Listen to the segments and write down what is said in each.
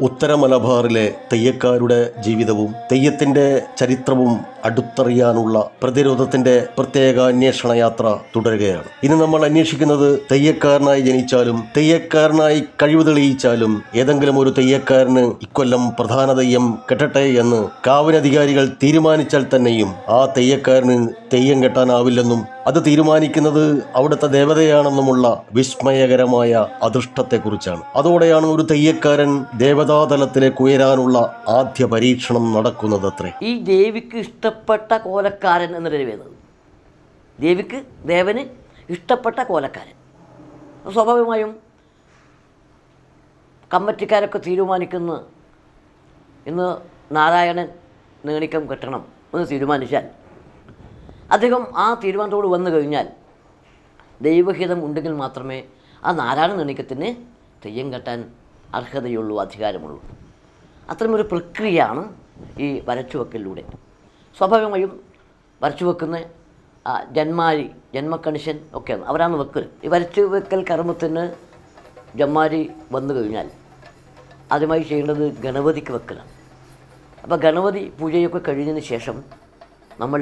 ഉത്തര മലബാറിലെ തെയ്യക്കാരുടെ ജീവിതവും തെയ്യത്തിന്റെ ചരിത്രവും അടുത്തറിയാനുള്ള പ്രതിരോധത്തിന്റെ പ്രത്യേക അന്വേഷണ യാത്ര തുടരുകയാണ് ഇന്ന് നമ്മൾ അന്വേഷിക്കുന്നത് തെയ്യക്കാരനായി ജനിച്ചാലും തെയ്യക്കാരനായി കഴിവ് തെളിയിച്ചാലും ഏതെങ്കിലും ഒരു തെയ്യക്കാരന് ഇക്കൊല്ലം പ്രധാന തെയ്യം കെട്ടട്ടെ എന്ന് കാവനധികാരികൾ തീരുമാനിച്ചാൽ തന്നെയും ആ തെയ്യക്കാരന് തെയ്യം കെട്ടാനാവില്ലെന്നും അത് തീരുമാനിക്കുന്നത് അവിടുത്തെ ദേവതയാണെന്നുമുള്ള വിസ്മയകരമായ അദൃഷ്ടത്തെക്കുറിച്ചാണ് അതോടെയാണ് ഒരു തെയ്യക്കാരൻ ദേവതാതലത്തിലേക്ക് ഉയരാനുള്ള ആദ്യ പരീക്ഷണം നടക്കുന്നതത്രേ ഈ ദേവിക്ക് ഇഷ്ടപ്പെട്ട കോലക്കാരൻ എന്നൊരു വരുന്നത് ദേവിക്ക് ദേവന് ഇഷ്ടപ്പെട്ട കോലക്കാരൻ അപ്പോൾ സ്വാഭാവികമായും കമ്മറ്റിക്കാരൊക്കെ തീരുമാനിക്കുന്ന ഇന്ന് നാരായണൻ നേണിക്കം കെട്ടണം എന്ന് തീരുമാനിച്ചാൽ അദ്ദേഹം ആ തീരുമാനത്തോട് വന്നു കഴിഞ്ഞാൽ ദൈവഹിതം ഉണ്ടെങ്കിൽ മാത്രമേ ആ നാരായണ നേണിക്കത്തിന് തെയ്യം കെട്ടാൻ അർഹതയുള്ളൂ അധികാരമുള്ളൂ അത്തരമൊരു പ്രക്രിയയാണ് ഈ വരച്ചുവെക്കലിലൂടെ സ്വാഭാവികമായും വരച്ചു വെക്കുന്ന ആ, ജന്മാരി ജന്മക്കണിശൻ ഒക്കെയാണ് അവരാണ് വെക്കൽ ഈ വരച്ചു വെക്കൽ കർമ്മത്തിന് ജന്മാരി വന്നു കഴിഞ്ഞാൽ ആദ്യമായി ചെയ്യേണ്ടത് ഗണപതിക്ക് വെക്കലാണ് അപ്പോൾ ഗണപതി പൂജയൊക്കെ കഴിഞ്ഞതിന് ശേഷം നമ്മൾ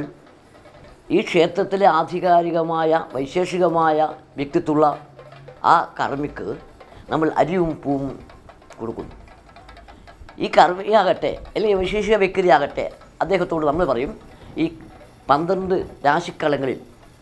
ഈ ക്ഷേത്രത്തിലെ ആധികാരികമായ വൈശേഷികമായ വ്യക്തിത്വമുള്ള ആ കർമ്മിക്ക് നമ്മൾ അരിയും പൂവും കൊടുക്കുന്നു ഈ കർമ്മിയാകട്ടെ അല്ലെങ്കിൽ വിശേഷിക വ്യക്തിയാകട്ടെ അദ്ദേഹത്തോട് നമ്മൾ പറയും ഈ പന്ത്രണ്ട് രാശിക്കളങ്ങളിൽ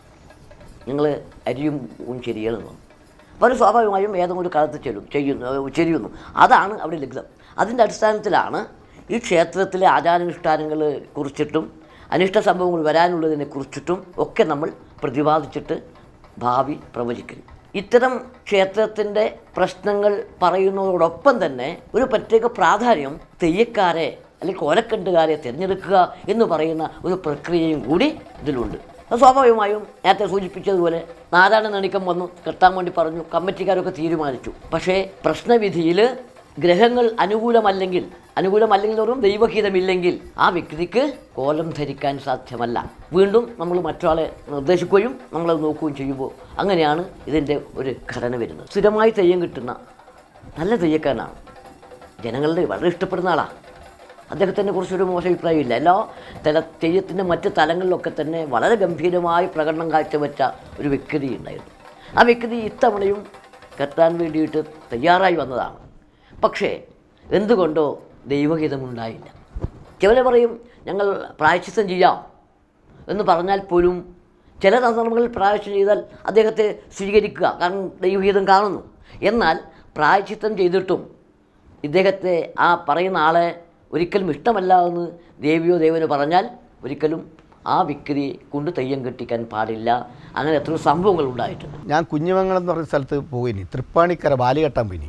നിങ്ങൾ അരിയും പൂവും ശരിയെന്ന് അപ്പോൾ അവർ സ്വാഭാവികമായും ഏതെങ്കിലും ഒരു കാലത്ത് ചെല്ലും ചെയ്യുന്നു ഏഹ് ചെരിയുന്നു അതാണ് അവിടെ ലഗ്നം അതിൻ്റെ അടിസ്ഥാനത്തിലാണ് ഈ ക്ഷേത്രത്തിലെ ആചാരാനുഷ്ഠാനങ്ങൾ കുറിച്ചിട്ടും അനിഷ്ട സംഭവങ്ങൾ വരാനുള്ളതിനെ കുറിച്ചിട്ടും ഒക്കെ നമ്മൾ പ്രതിപാദിച്ചിട്ട് ഭാവി പ്രവചിക്കുന്നു ഇത്തരം ക്ഷേത്രത്തിൻ്റെ പ്രശ്നങ്ങൾ പറയുന്നതോടൊപ്പം തന്നെ ഒരു പ്രത്യേക പ്രാധാന്യം തെയ്യക്കാരെ അല്ലെങ്കിൽ കോലക്കണ്ടുകാരെ തിരഞ്ഞെടുക്കുക എന്ന് പറയുന്ന ഒരു പ്രക്രിയയും കൂടി ഇതിലുണ്ട് അത് സ്വാഭാവികമായും നേരത്തെ സൂചിപ്പിച്ചതുപോലെ നാരായണ നണിക്കം വന്നു കെട്ടാൻ വേണ്ടി പറഞ്ഞു കമ്മിറ്റിക്കാരൊക്കെ തീരുമാനിച്ചു പക്ഷേ പ്രശ്നവിധിയിൽ ഗ്രഹങ്ങൾ അനുകൂലമല്ലെങ്കിൽ അനുകൂലമല്ലെങ്കിൽ ഒരു ദൈവഹിതമില്ലെങ്കിൽ ആ വ്യക്തിക്ക് കോലം ധരിക്കാൻ സാധ്യമല്ല വീണ്ടും നമ്മൾ മറ്റൊരാളെ നിർദ്ദേശിക്കുകയും നമ്മളത് നോക്കുകയും ചെയ്യുമ്പോൾ അങ്ങനെയാണ് ഇതിൻ്റെ ഒരു ഘടന വരുന്നത് സ്ഥിരമായി തെയ്യം കിട്ടുന്ന നല്ല തെയ്യക്കാരനാണ് ജനങ്ങളുടെ വളരെ ഇഷ്ടപ്പെടുന്ന ആളാണ് അദ്ദേഹത്തിനെ കുറിച്ചൊരു മോശം അഭിപ്രായമില്ല എല്ലാ തല തെയ്യത്തിൻ്റെ മറ്റ് തലങ്ങളിലൊക്കെ തന്നെ വളരെ ഗംഭീരമായി പ്രകടനം കാഴ്ചവെച്ച ഒരു വ്യക്തി ഉണ്ടായിരുന്നു ആ വ്യക്തി ഇത്തവണയും കെട്ടാൻ വേണ്ടിയിട്ട് തയ്യാറായി വന്നതാണ് പക്ഷേ എന്തുകൊണ്ടോ ദൈവഹിതമുണ്ടായില്ല ചിലർ പറയും ഞങ്ങൾ പ്രായശ്ചിത്തം ചെയ്യാം എന്ന് പറഞ്ഞാൽ പോലും ചില സന്ദർഭങ്ങളിൽ പ്രായശ്ചിത്തം ചെയ്താൽ അദ്ദേഹത്തെ സ്വീകരിക്കുക കാരണം ദൈവഹിതം കാണുന്നു എന്നാൽ പ്രായശ്ചിത്തം ചെയ്തിട്ടും ഇദ്ദേഹത്തെ ആ പറയുന്ന ആളെ ഒരിക്കലും ഇഷ്ടമല്ല എന്ന് ദേവിയോ ദേവനോ പറഞ്ഞാൽ ഒരിക്കലും ആ വ്യക്തിയെ കൊണ്ട് തെയ്യം കെട്ടിക്കാൻ പാടില്ല അങ്ങനെ എത്രയോ സംഭവങ്ങൾ ഉണ്ടായിട്ടുണ്ട് ഞാൻ കുഞ്ഞിമംഗലം എന്ന് പറഞ്ഞ സ്ഥലത്ത് പോയിനി തൃപ്പാണിക്കര ബാലി കെട്ടാൻ പോയിനി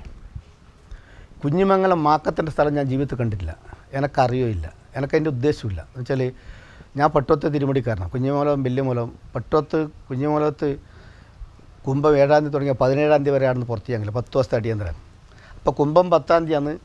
കുഞ്ഞിമംഗലം മാക്കത്തിൻ്റെ സ്ഥലം ഞാൻ ജീവിതത്തിൽ കണ്ടിട്ടില്ല എനക്കറിയോയില്ല എനക്കതിൻ്റെ ഉദ്ദേശമില്ല എന്ന് വെച്ചാൽ ഞാൻ പട്ടോത്ത് തിരുമുടിക്കാരനാണ് കുഞ്ഞിമംഗലം വലിയമൂലം പട്ടോത്ത് കുഞ്ഞിമംഗലത്ത് കുംഭം ഏഴാം തീയതി തുടങ്ങിയ പതിനേഴാം തീയതി വരെയാണ് പുറത്ത് ചെയ്യാൻ പത്ത് ദിവസത്തെ അടിയന്തരം അപ്പോൾ കുംഭം പത്താം തീയതിയാണ്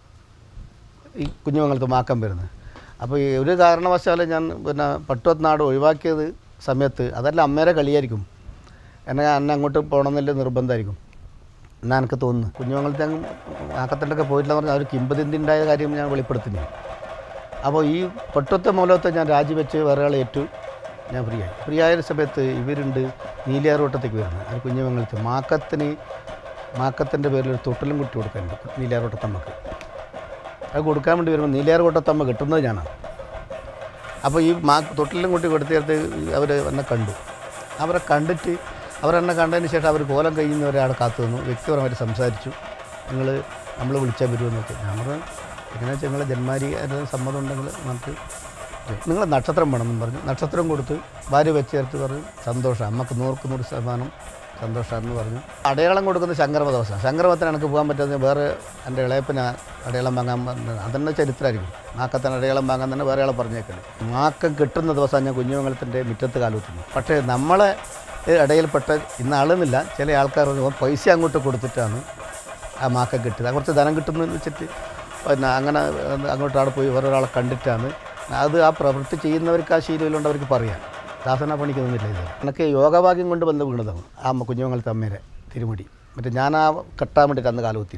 ഈ കുഞ്ഞുമംഗലത്ത് മാക്കം വരുന്നത് അപ്പോൾ ഈ ഒരു കാരണവശാലും ഞാൻ പിന്നെ പട്ടുവത്ത് നാട് ഒഴിവാക്കിയത് സമയത്ത് അതല്ല അമ്മേരെ കളിയായിരിക്കും എന്നെ എന്നെ അങ്ങോട്ട് പോകണമെന്നില്ല നിർബന്ധമായിരിക്കും എന്നാ എനിക്ക് തോന്നുന്നു കുഞ്ഞുമംഗലത്തെ മാക്കത്തിലൊക്കെ പോയിട്ടില്ല പറഞ്ഞാൽ അവർ കിംബദിന്തി ഉണ്ടായ കാര്യം ഞാൻ വെളിപ്പെടുത്തുന്നു അപ്പോൾ ഈ പട്ടുവത്തെ മൂലത്തെ ഞാൻ രാജിവെച്ച് വേറെ ആളെ ഏറ്റു ഞാൻ ഫ്രീ ആയി ഫ്രീ ആയ സമയത്ത് ഇവരുണ്ട് നീലിയാറോട്ടത്തേക്ക് വരുന്നത് അത് കുഞ്ഞുമംഗലത്ത് മാക്കത്തിന് മാക്കത്തിൻ്റെ പേരിൽ ഒരു തൊട്ടിലും കുട്ടി കൊടുക്കാനുണ്ട് നീലിയാറോട്ടത്തമ്മക്ക് അത് കൊടുക്കാൻ വേണ്ടി വരുമ്പോൾ നീലിയാർകോട്ടത്തമ്മ കിട്ടുന്നത് ഞാനാണ് അപ്പോൾ ഈ മാ തൊട്ടിലും കുട്ടി കൊടുത്തേർത്ത് അവർ എന്നെ കണ്ടു അവരെ കണ്ടിട്ട് അവരെന്നെ കണ്ടതിന് ശേഷം അവർ കോലം കഴിയുന്ന ഒരാളെ കാത്തു നിന്നു വ്യക്തിപരമായിട്ട് സംസാരിച്ചു നിങ്ങൾ നമ്മൾ വിളിച്ചാൽ വരുമെന്നൊക്കെ ഞാൻ പറഞ്ഞു എങ്ങനെയാ വെച്ചാൽ നിങ്ങളെ ജന്മാരി അതിന് സമ്മതം ഉണ്ടെങ്കിൽ നമുക്ക് നിങ്ങൾ നക്ഷത്രം വേണമെന്ന് പറഞ്ഞു നക്ഷത്രം കൊടുത്ത് ഭാര്യ വെച്ചേർത്ത് പറഞ്ഞു സന്തോഷം അമ്മക്ക് നൂർക്ക് നൂറ് ശതമാനം സന്തോഷമാണെന്ന് പറഞ്ഞു അടയാളം കൊടുക്കുന്ന ശങ്കരമ ദിവസം ശങ്കരമത്തിന് എനിക്ക് പോകാൻ പറ്റുന്ന വേറെ എൻ്റെ ഇളയപ്പന് അടയാളം വാങ്ങാൻ പറഞ്ഞത് അതന്നെ ചരിത്രമായിരിക്കും മാക്കത്തിന് അടയാളം വാങ്ങാൻ തന്നെ വേറെ ആളെ പറഞ്ഞേക്കല് മാക്കം കിട്ടുന്ന ദിവസം ഞാൻ കുഞ്ഞുമംഗലത്തിൻ്റെ മുറ്റത്ത് കാലുത്തുന്നു പക്ഷേ നമ്മളെ ഇടയിൽപ്പെട്ട ഇന്ന് ആളെന്നില്ല ചില ആൾക്കാർ പറഞ്ഞു, "ഓൻ പൈസ അങ്ങോട്ട് കൊടുത്തിട്ടാണ് ആ മാക്കം കിട്ടിയത് കുറച്ച് ധനം കിട്ടുന്നു വെച്ചിട്ട് പിന്നെ അങ്ങനെ അങ്ങോട്ട് അവിടെ പോയി വേറൊരാളെ കണ്ടിട്ടാണ് അത് ആ പ്രവൃത്തി ചെയ്യുന്നവർക്ക് ആ ശീലമില്ലുണ്ട് അവർക്ക് പറയാം ദാസന പണിക്ക് നിന്നില്ല ഇത് എനിക്ക് യോഗഭാഗ്യം കൊണ്ട് ബന്ധം വീണതാണ് ആ അമ്മ കുഞ്ഞുമംഗലത്തെ അമ്മേരെ തിരുമുടി മറ്റേ ഞാൻ ആ കെട്ടാൻ വേണ്ടിയിട്ട് അന്ന് കാലുകുത്തിനട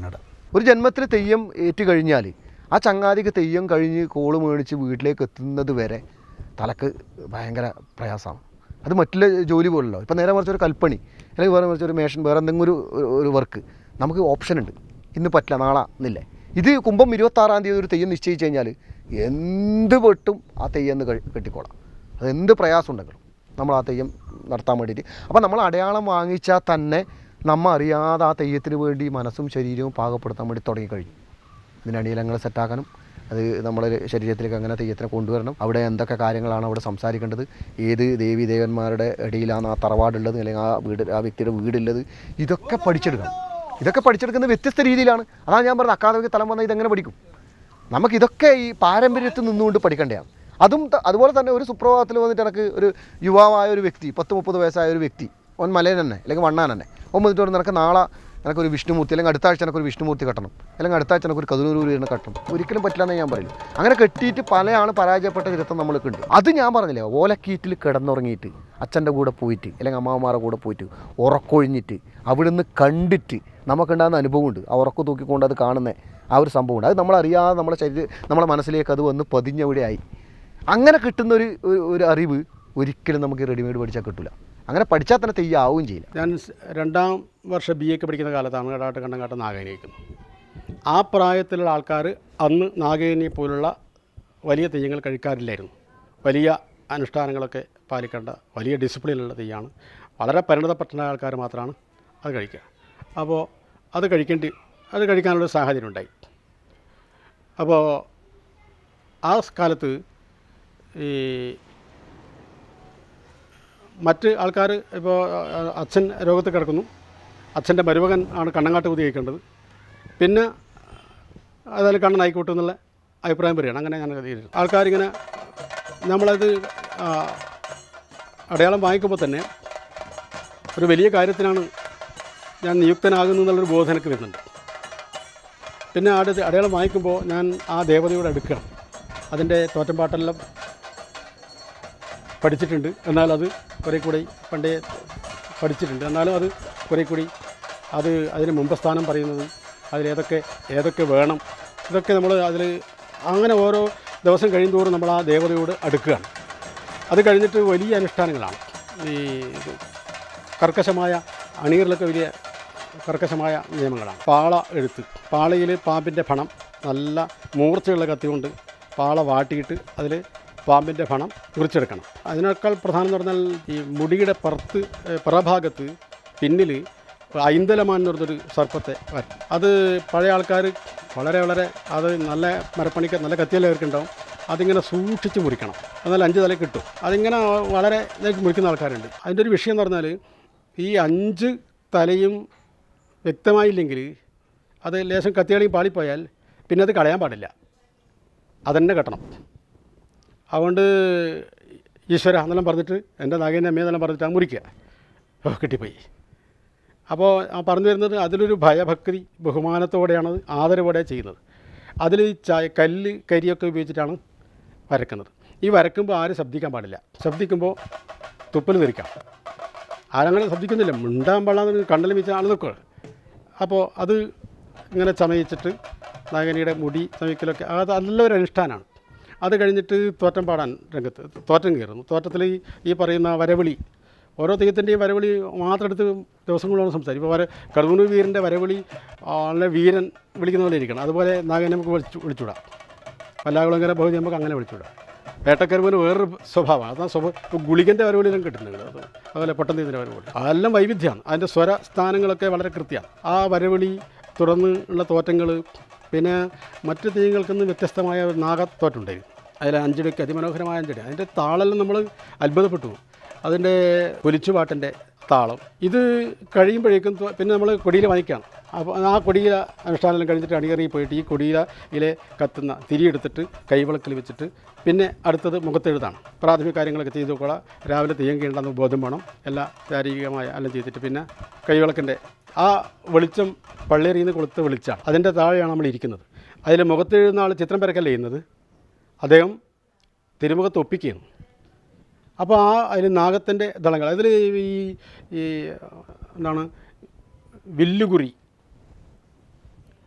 ഒരു ജന്മത്തിൽ തെയ്യം ഏറ്റു കഴിഞ്ഞാൽ ആ ചങ്ങാതിക്ക് തെയ്യം കഴിഞ്ഞ് കോള് മേടിച്ച് വീട്ടിലേക്ക് എത്തുന്നത് വരെ തലക്ക് ഭയങ്കര പ്രയാസമാണ് അത് മറ്റുള്ള ജോലി പോലല്ലോ ഇപ്പം നേരെ മറിച്ച് ഒരു കൽപ്പണി അല്ലെങ്കിൽ വേറെ മറിച്ച് ഒരു മേഷൻ വേറെ എന്തെങ്കിലും ഒരു ഒരു വർക്ക് നമുക്ക് ഓപ്ഷൻ ഉണ്ട് ഇന്ന് പറ്റില്ല നാളെ എന്നില്ലേ ഇത് കുംഭം ഇരുപത്താറാം തീയതി ഒരു തെയ്യം നിശ്ചയിച്ച് കഴിഞ്ഞാൽ എന്ത് വെട്ടും ആ തെയ്യം എന്ന് കഴി- കെട്ടിക്കോളാം അത് എന്ത് പ്രയാസം ഉണ്ടെങ്കിലും നമ്മൾ ആ തെയ്യം നടത്താൻ വേണ്ടിയിട്ട് അപ്പോൾ നമ്മൾ അടയാളം വാങ്ങിച്ചാൽ തന്നെ നമ്മൾ അറിയാതെ ആ തെയ്യത്തിന് വേണ്ടി മനസ്സും ശരീരവും പാകപ്പെടുത്താൻ വേണ്ടി തുടങ്ങിക്കഴിഞ്ഞു ഇതിന് അടിയലങ്ങൾ സെറ്റാക്കാനും അത് നമ്മുടെ ശരീരത്തിലേക്ക് അങ്ങനെ തെയ്യത്തിനെ കൊണ്ടുവരണം അവിടെ എന്തൊക്കെ കാര്യങ്ങളാണ് അവിടെ സംസാരിക്കേണ്ടത് ഏത് ദേവി ദേവന്മാരുടെ ഇടയിലാണ് ആ തറവാടുള്ളത് അല്ലെങ്കിൽ ആ വീട് ആ വ്യക്തിയുടെ വീടുള്ളത് ഇതൊക്കെ പഠിച്ചെടുക്കണം ഇതൊക്കെ പഠിച്ചെടുക്കുന്നത് വ്യത്യസ്ത രീതിയിലാണ് അതാണ് ഞാൻ പറഞ്ഞത് അക്കാദമിക തലം വന്നാൽ ഇതെങ്ങനെ പഠിക്കും നമുക്കിതൊക്കെ ഈ പാരമ്പര്യത്തിൽ നിന്നുകൊണ്ട് പഠിക്കേണ്ടതാണ് അതും ത- അതുപോലെ തന്നെ ഒരു സുപ്രഭാതത്തിൽ വന്നിട്ട് എനിക്ക് ഒരു യുവാവായ ഒരു വ്യക്തി പത്ത് മുപ്പത് വയസ്സായ ഒരു വ്യക്തി ഓൻ മലയൻ തന്നെ അല്ലെങ്കിൽ വണ്ണാൻ തന്നെ ഓൻ വന്നിട്ട് പറഞ്ഞു നിനക്ക് നാളെ എനിക്കൊരു വിഷ്ണുമൂർത്തി അല്ലെങ്കിൽ അടുത്ത ആഴ്ച എനിക്കൊരു വിഷ്ണുമൂർത്തി കെട്ടണം അല്ലെങ്കിൽ അടുത്ത ആഴ്ച എനിക്കൊരു കതിരൂർ വീടിനെ കെട്ടണം ഒരിക്കലും പറ്റില്ലെന്നേ ഞാൻ പറയില്ല അങ്ങനെ കെട്ടിയിട്ട് പല ആൾ പരാജയപ്പെട്ട ചരിത്രം നമ്മൾക്ക് ഉണ്ട് അത് ഞാൻ പറഞ്ഞില്ലേ ഓലക്കീറ്റിൽ കിടന്നുറങ്ങിയിട്ട് അച്ഛൻ്റെ കൂടെ പോയിട്ട് അല്ലെങ്കിൽ അമ്മാവന്മാരുടെ കൂടെ പോയിട്ട് ഉറക്കൊഴിഞ്ഞിട്ട് അവിടുന്ന് കണ്ടിട്ട് നമുക്കുണ്ടാകുന്ന അനുഭവമുണ്ട് ആ ഉറക്കം തൂക്കിക്കൊണ്ട് അത് കാണുന്ന ആ ഒരു സംഭവമുണ്ട് അത് നമ്മളറിയാതെ നമ്മുടെ ശരീരം നമ്മുടെ മനസ്സിലേക്ക് അത് വന്ന് പതിഞ്ഞവിടെയായി അങ്ങനെ കിട്ടുന്ന ഒരു ഒരു- ഒരു അറിവ് ഒരിക്കലും നമുക്ക് റെഡിമെയ്ഡ് പഠിച്ചാൽ കിട്ടില്ല അങ്ങനെ പഠിച്ചാൽ തന്നെ തെയ്യാവുകയും ചെയ്യില്ല ഞാൻ സ് രണ്ടാം വർഷം ബി എക്ക് പഠിക്കുന്ന കാലത്താണ് കടാട്ട് കണ്ടങ്കാട്ട് നാഗേനിക്കുന്നത് ആ പ്രായത്തിലുള്ള ആൾക്കാർ അന്ന് നാഗേനി പോലുള്ള വലിയ തെയ്യങ്ങൾ കഴിക്കാറില്ലായിരുന്നു വലിയ അനുഷ്ഠാനങ്ങളൊക്കെ പാലിക്കേണ്ട വലിയ ഡിസിപ്ലിനുള്ള തെയ്യമാണ് വളരെ പരിണതപ്പെട്ട ആൾക്കാർ മാത്രമാണ് അത് കഴിക്കുക അപ്പോൾ അത് കഴിക്കേണ്ടി അത് കഴിക്കാനുള്ള സാഹചര്യം ഉണ്ടായി അപ്പോൾ ആ കാലത്ത് ഈ മറ്റ് ആൾക്കാർ ഇപ്പോൾ അച്ഛൻ രോഗത്തിൽ കിടക്കുന്നു അച്ഛൻ്റെ മരുമകൻ ആണ് കണ്ണങ്ങാട്ട് കുതി കഴിക്കേണ്ടത് പിന്നെ അതായത് കണ്ണനായിക്കോട്ടെ എന്നുള്ള അഭിപ്രായം പറയുകയാണ് അങ്ങനെ ഞാൻ കരുതി ആൾക്കാരിങ്ങനെ നമ്മളത് ആ, അടയാളം വാങ്ങിക്കുമ്പോൾ തന്നെ ഒരു വലിയ കാര്യത്തിനാണ് ഞാൻ നിയുക്തനാകുന്നു എന്നുള്ളൊരു ബോധം എനിക്ക് വരുന്നുണ്ട് പിന്നെ അടുത്ത് അടയാളം വാങ്ങിക്കുമ്പോൾ ഞാൻ ആ ദേവതയോട് അടുക്കണം അതിൻ്റെ തോറ്റമ്പാട്ടെല്ലാം പഠിച്ചിട്ടുണ്ട് എന്നാൽ അത് കുറേ കൂടി പണ്ടേ പഠിച്ചിട്ടുണ്ട് എന്നാലും അത് കുറേ കൂടി അത് അതിന് മുമ്പ് സ്ഥാനം പറയുന്നത് അതിലേതൊക്കെ ഏതൊക്കെ വേണം ഇതൊക്കെ നമ്മൾ അതിൽ അങ്ങനെ ഓരോ ദിവസം കഴിയുന്തോറും നമ്മൾ ആ ദേവതയോട് അടുക്കുകയാണ് അത് കഴിഞ്ഞിട്ട് വലിയ അനുഷ്ഠാനങ്ങളാണ് ഈ ഇത് കർക്കശമായ അണിയറിലൊക്കെ വലിയ കർക്കശമായ നിയമങ്ങളാണ് പാള എഴുത്ത് പാളയിൽ പാമ്പിൻ്റെ ഫണം നല്ല മൂർച്ചയുള്ള കത്തി കൊണ്ട് പാള വാട്ടിയിട്ട് അതിൽ പാമ്പിൻ്റെ ഫണം മുറിച്ചെടുക്കണം അതിനേക്കാൾ പ്രധാനം എന്ന് പറഞ്ഞാൽ ഈ മുടിയുടെ പുറത്ത് ഏഹ്, പുറഭാഗത്ത് പിന്നിൽ ഐന്തലമാൻ എന്ന് പറഞ്ഞൊരു സർപ്പത്തെ വരും അത് പഴയ ആൾക്കാർ വളരെ വളരെ അത് നല്ല മരപ്പണിക്ക് നല്ല കത്തിയെല്ലാം അവർക്കുണ്ടാവും അതിങ്ങനെ സൂക്ഷിച്ച് മുറിക്കണം എന്നാൽ അഞ്ച് തല കിട്ടും അതിങ്ങനെ വളരെ ഇതായിട്ട് മുറിക്കുന്ന ആൾക്കാരുണ്ട് അതിൻ്റെ ഒരു വിഷയം എന്ന് പറഞ്ഞാൽ ഈ അഞ്ച് തലയും വ്യക്തമായില്ലെങ്കിൽ അത് ലേശം കത്തിയാണെങ്കിൽ പാളിപ്പോയാൽ പിന്നെ അത് കളയാൻ പാടില്ല അതന്നെ കെട്ടണം അതുകൊണ്ട് ഈശ്വര എന്നെല്ലാം പറഞ്ഞിട്ട് എൻ്റെ നാഗേൻ്റെ അമ്മയെ എന്നെല്ലാം പറഞ്ഞിട്ട് ആ മുറിക്കുക ഓ കിട്ടിപ്പോയി അപ്പോൾ ആ പറഞ്ഞു വരുന്നത് അതിലൊരു ഭയഭക്തി ബഹുമാനത്തോടെയാണ് ആദരവോടെ ചെയ്യുന്നത് അതിൽ ചായ കല്ല് കരിയൊക്കെ ഉപയോഗിച്ചിട്ടാണ് വരക്കുന്നത് ഈ വരക്കുമ്പോൾ ആരും ശബ്ദിക്കാൻ പാടില്ല ശബ്ദിക്കുമ്പോൾ തുപ്പൽ തെറിക്കാം ആരങ്ങനെ ശബ്ദിക്കുന്നില്ല മിണ്ടാൻ പാടാന്ന് കണ്ണൽ വെച്ച ആൾ നിൽക്കുക അപ്പോൾ അത് ഇങ്ങനെ ചമയിച്ചിട്ട് നാഗനിയുടെ മുടി ചമയ്ക്കലൊക്കെ അത് നല്ലൊരു അനുഷ്ഠാനമാണ് അത് കഴിഞ്ഞിട്ട് തോറ്റം പാടാൻ രംഗത്ത് തോറ്റം കയറുന്നു തോറ്റത്തിൽ ഈ ഈ പറയുന്ന വരവിളി ഓരോ തെയ്യത്തിൻ്റെയും വരവിളി മാത്രം എടുത്ത് ദിവസങ്ങളോളം സംസാരിക്കും ഇപ്പോൾ വര കടുവൂർ വീരൻ്റെ വരവിളി വളരെ വീരൻ വിളിക്കുന്ന പോലെ ഇരിക്കണം അതുപോലെ നാഗനെ നമുക്ക് വിളിച്ചു വിളിച്ചുവിടാം വല്ലാകുളങ്കര ഭഗവതി നമുക്ക് അങ്ങനെ വിളിച്ചുവിടാം വേട്ടക്കരുവിന് വേറൊരു സ്വഭാവമാണ് അതാ സ്വഭാവം ഇപ്പോൾ ഗുളികൻ്റെ വരവൊലിയിലും കിട്ടുന്നുണ്ട് അത് അതുപോലെ പൊട്ടന്തീതിൻ്റെ വരവൊലി അതെല്ലാം വൈവിധ്യമാണ് അതിൻ്റെ സ്വര സ്ഥാനങ്ങളൊക്കെ വളരെ കൃത്യമാണ് ആ വരവിളി തുറന്ന് ഉള്ള തോറ്റങ്ങൾ പിന്നെ മറ്റു തെയ്യങ്ങൾക്ക് നിന്ന് വ്യത്യസ്തമായ ഒരു നാഗത്തോറ്റുണ്ടായിരുന്നു അതിൽ അഞ്ചടിക്ക് അതിമനോഹരമായ അഞ്ചടി അതിൻ്റെ താളെല്ലാം നമ്മൾ അത്ഭുതപ്പെട്ടു പോകും. അതിൻ്റെ പൊലിച്ചുപാട്ടിൻ്റെ താളം ഇത് കഴിയുമ്പോഴേക്കും ത്വ- പിന്നെ നമ്മൾ കൊടിയിൽ വാങ്ങിക്കാം അപ്പോൾ ആ കൊടിയില അനുഷ്ഠാനം കഴിഞ്ഞിട്ട് അണിയറി പോയിട്ട് ഈ കൊടിയിലയിലെ കത്തുന്ന തിരിയെടുത്തിട്ട് കൈവിളക്കിൽ വെച്ചിട്ട് പിന്നെ അടുത്തത് മുഖത്തെഴുതാണ് പ്രാഥമിക കാര്യങ്ങളൊക്കെ ചെയ്ത് നോക്കുക രാവിലെ തെയ്യം ചെയ്യേണ്ടെന്ന് ബോധം വേണം എല്ലാ ശാരീരികമായ എല്ലാം ചെയ്തിട്ട് പിന്നെ കൈവിളക്കിൻ്റെ ആ വെളിച്ചം പള്ളിയറിയിൽ നിന്ന് കൊളുത്ത വെളിച്ചാണ് അതിൻ്റെ താഴെയാണ് നമ്മൾ ഇരിക്കുന്നത് അതിൽ മുഖത്തെഴുതുന്ന ആൾ ചിത്രം വരക്കല്ല ചെയ്യുന്നത് അദ്ദേഹം തിരുമുഖത്ത് ഒപ്പിക്കുകയാണ് അപ്പോൾ ആ അതിൽ നാഗത്തിൻ്റെ ദളങ്ങൾ അതിൽ ഈ ഈ എന്താണ് വില്ലുകുറി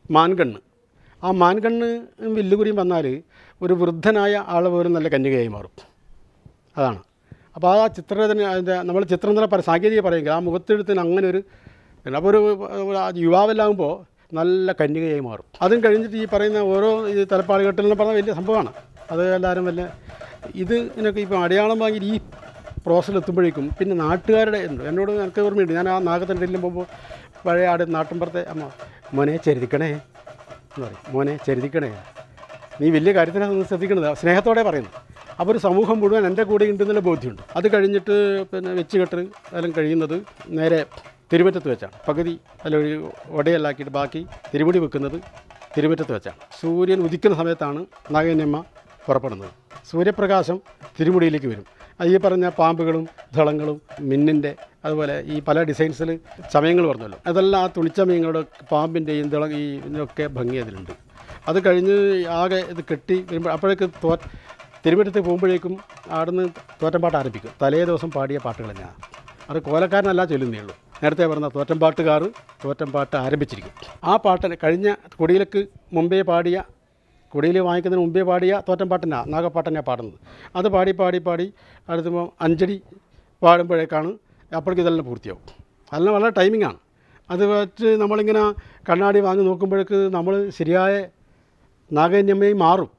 മാൻകണ്ണ് ആ മാൻകണ്ണ് വില്ലുകുറിയും വന്നാൽ ഒരു വൃദ്ധനായ ആൾ പോലും നല്ല കന്യകയായി മാറും അതാണ് അപ്പോൾ ആ ചിത്രരചന അതിൻ്റെ നമ്മൾ ചിത്രം തന്നെ പറ സാങ്കേതിക പറയുക ആ മുഖത്തെഴുത്തിന് അങ്ങനെ ഒരു അപ്പോൾ ഒരു ഒരു ആ യുവാവെല്ലാകുമ്പോൾ നല്ല കന്യകയായി മാറും അതും കഴിഞ്ഞിട്ട് ഈ പറയുന്ന ഓരോ ഈ തലപ്പാടുകെട്ടിൽ എന്ന് പറഞ്ഞാൽ വലിയ സംഭവമാണ് അത് എല്ലാവരും വല്ല ഇത് ഇതിനൊക്കെ ഇപ്പോൾ അടയാളം വാങ്ങി ഈ പ്രോസസ്സിൽ എത്തുമ്പോഴേക്കും പിന്നെ നാട്ടുകാരുടെ ഉണ്ട് എന്നോട് എനിക്ക് ഓർമ്മയുണ്ട് ഞാൻ ആ നാഗത്തിൻ്റെ ഇടയിലും പോകുമ്പോൾ പഴയ ആട് നാട്ടിൻപുറത്തെ അമ്മ മോനെ ചരുതിക്കണേ എന്ന് പറയും മോനെ ചരുതിക്കണേ നീ വലിയ കാര്യത്തിനാണ് നിങ്ങൾ ശ്രദ്ധിക്കുന്നത് സ്നേഹത്തോടെ പറയുന്നു അപ്പോൾ ഒരു സമൂഹം മുഴുവൻ എൻ്റെ കൂടെ ഉണ്ടെന്നുള്ള ബോധ്യമുണ്ട് അത് കഴിഞ്ഞിട്ട് പിന്നെ വെച്ച് കെട്ട് എല്ലാം കഴിയുന്നത് നേരെ തിരുമറ്റത്ത് വെച്ചാണ് പകുതി അതിലൊരു ഒടയല്ലാക്കിയിട്ട് ബാക്കി തിരുമുടി വെക്കുന്നത് തിരുമറ്റത്ത് വെച്ചാണ് സൂര്യൻ ഉദിക്കുന്ന സമയത്താണ് നാഗന്യമ്മ പുറപ്പെടുന്നത് സൂര്യപ്രകാശം തിരുമുടിയിലേക്ക് വരും അത് ഈ പറഞ്ഞ പാമ്പുകളും ധളങ്ങളും മിന്നിൻ്റെ അതുപോലെ ഈ പല ഡിസൈൻസിൽ ചമയങ്ങൾ പറഞ്ഞല്ലോ അതെല്ലാം ആ തുണിച്ചമയങ്ങളുടെ പാമ്പിൻ്റെയും തിള ഈ ഇതിനൊക്കെ ഭംഗി അതിലുണ്ട് അത് കഴിഞ്ഞ് ആകെ ഇത് കെട്ടി വരുമ്പോൾ അപ്പോഴേക്ക് തോ തിരുവനന്തപുരത്ത് പോകുമ്പോഴേക്കും അവിടുന്ന് തോറ്റമ്പാട്ട് ആരംഭിക്കും തലേ ദിവസം പാടിയ പാട്ടുകൾ തന്നെയാണ് അത് കോലക്കാരനല്ല ചൊല്ലുന്നേ ഉള്ളൂ നേരത്തെ പറഞ്ഞ തോറ്റമ്പാട്ടുകാർ തോറ്റമ്പാട്ട് ആരംഭിച്ചിരിക്കും ആ പാട്ട് കഴിഞ്ഞ കൊടിയിലേക്ക് മുമ്പേ പാടിയ കുടിയിൽ വാങ്ങിക്കുന്നതിന് മുമ്പേ പാടിയ തോറ്റമ്പാട്ടനാണ് നാഗപ്പാട്ടനാണ് പാടുന്നത് അത് പാടി പാടി പാടി അടുത്തുമ്പോൾ അഞ്ചടി പാടുമ്പോഴേക്കാണ് അപ്പോഴേക്ക് ഇതെല്ലാം പൂർത്തിയാവും അതെല്ലാം വളരെ ടൈമിങ്ങാണ് അത് വെച്ച് നമ്മളിങ്ങനെ കണ്ണാടി വാങ്ങി നോക്കുമ്പോഴേക്ക് നമ്മൾ ശരിയായ നാഗന്യമ്മയും മാറും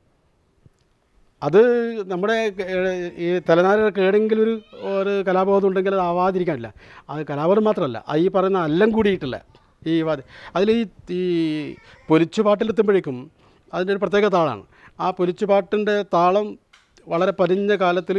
അത് നമ്മുടെ ഏഹ്, ഈ തലനാരിഴക്ക് ഏതെങ്കിലും ഒരു ഒരു കലാബോധം ഉണ്ടെങ്കിൽ അത് ആവാതിരിക്കാനില്ല അത് കലാബോധം മാത്രമല്ല ആ ഈ പറയുന്ന എല്ലാം കൂടിയിട്ടില്ല ഈ വാദ അതിൽ ഈ ഈ പൊലിച്ചുപാട്ടിലെത്തുമ്പോഴേക്കും അതിൻ്റെ ഒരു പ്രത്യേക താളാണ് ആ പൊലിച്ചുപാട്ടിൻ്റെ താളം വളരെ പതിഞ്ഞ കാലത്തിൽ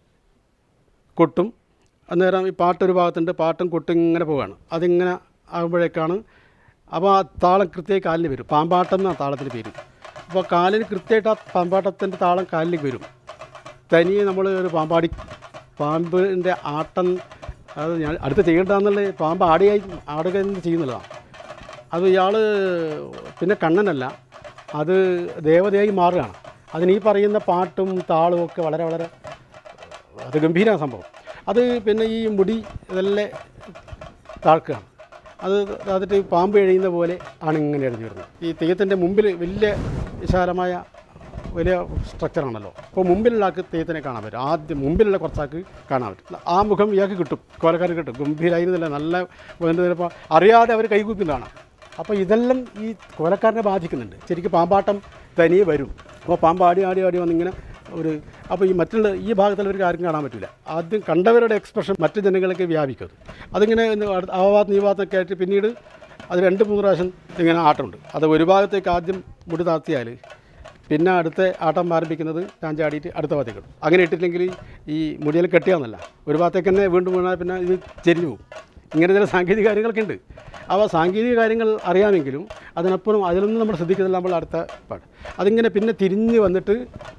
കൊട്ടും അന്നേരം ഈ പാട്ടൊരു ഭാഗത്തുണ്ട് പാട്ടും കൊട്ടും ഇങ്ങനെ പോവുകയാണ് അതിങ്ങനെ ആകുമ്പോഴേക്കാണ് അപ്പോൾ ആ താളം കൃത്യമായി കാലിന് വരും പാമ്പാട്ടം എന്നാണ് താളത്തിന് പേര് അപ്പോൾ കാലിന് കൃത്യമായിട്ട് ആ പാമ്പാട്ടത്തിൻ്റെ താളം കാലിലേക്ക് വരും തനിയെ നമ്മൾ ഒരു പാമ്പാടി പാമ്പിൻ്റെ ആട്ടം അത് ഞാൻ അടുത്ത് ചെയ്യേണ്ടതെന്നുള്ള പാമ്പ് ആടിയായി ആടുക എന്ന് ചെയ്യുന്നുള്ളതാണ് അത് ഇയാൾ പിന്നെ കണ്ണനല്ല അത് ദേവതയായി മാറുകയാണ് അതിന് ഈ പറയുന്ന പാട്ടും താളവും ഒക്കെ വളരെ വളരെ അത് ഗംഭീരമായ സംഭവം അത് പിന്നെ ഈ മുടി ഇതെല്ലാം താഴ്ക്കുകയാണ് അത് അതിട്ട് പാമ്പ് എഴിയുന്ന പോലെ ആണ് ഇങ്ങനെ എഴുതി വരുന്നത് ഈ തെയ്യത്തിൻ്റെ മുമ്പിൽ വലിയ വിശാലമായ വലിയ സ്ട്രക്ചറാണല്ലോ അപ്പോൾ മുമ്പിലുള്ള ആൾക്ക് തെയ്യത്തിനെ കാണാൻ പറ്റും ആദ്യം മുമ്പിലുള്ള കുറച്ചാൾക്ക് കാണാൻ പറ്റും ആ മുഖം ഇയാൾക്ക് കിട്ടും കോലക്കാർക്ക് കിട്ടും ഗംഭീരായിരുന്നില്ല നല്ല എന്താ ചിലപ്പോൾ അറിയാതെ അവർ കൈകൂപ്പിക്കുന്നതാണ് അപ്പോൾ ഇതെല്ലാം ഈ കോലക്കാരനെ ബാധിക്കുന്നുണ്ട് ശരിക്കും പാമ്പാട്ടം തനിയെ വരും അപ്പോൾ പാമ്പ് ആടി ആടി ആടി വന്നിങ്ങനെ ഒരു അപ്പോൾ ഈ മറ്റുള്ള ഈ ഭാഗത്തുള്ളവർക്ക് ആർക്കും കാണാൻ പറ്റില്ല ആദ്യം കണ്ടവരുടെ എക്സ്പ്രഷൻ മറ്റു ജനങ്ങൾക്ക് വ്യാപിക്കും അത് അതിങ്ങനെ ഒന്ന് അടുത്ത ആ ഭാഗത്ത് ഈ ഭാഗത്തൊക്കെ ആയിട്ട് പിന്നീട് അത് രണ്ട് മൂന്ന് പ്രാവശ്യം ഇങ്ങനെ ആട്ടമുണ്ട് അത് ഒരു ഭാഗത്തേക്ക് ആദ്യം മുടി താത്തിയാൽ പിന്നെ അടുത്ത ആട്ടം ആരംഭിക്കുന്നത് ചാഞ്ചാടിയിട്ട് അടുത്ത ഭാഗത്തേക്ക് ഇടും അങ്ങനെ ഇട്ടില്ലെങ്കിൽ ഈ മുടിയിൽ കെട്ടിയാന്നല്ല ഒരു ഭാഗത്തേക്ക് തന്നെ വീണ്ടും വീണാൽ പിന്നെ ഇത് ചെരിഞ്ഞു പോകും ഇങ്ങനെ ചില സാങ്കേതിക കാര്യങ്ങളൊക്കെ ഉണ്ട് അവ സാങ്കേതിക കാര്യങ്ങൾ അറിയാമെങ്കിലും അതിനപ്പുറം അതിലൊന്നും നമ്മൾ ശ്രദ്ധിക്കുന്നില്ല നമ്മൾ അടുത്ത പാട്ട് അതിങ്ങനെ പിന്നെ തിരിഞ്ഞ് വന്നിട്ട്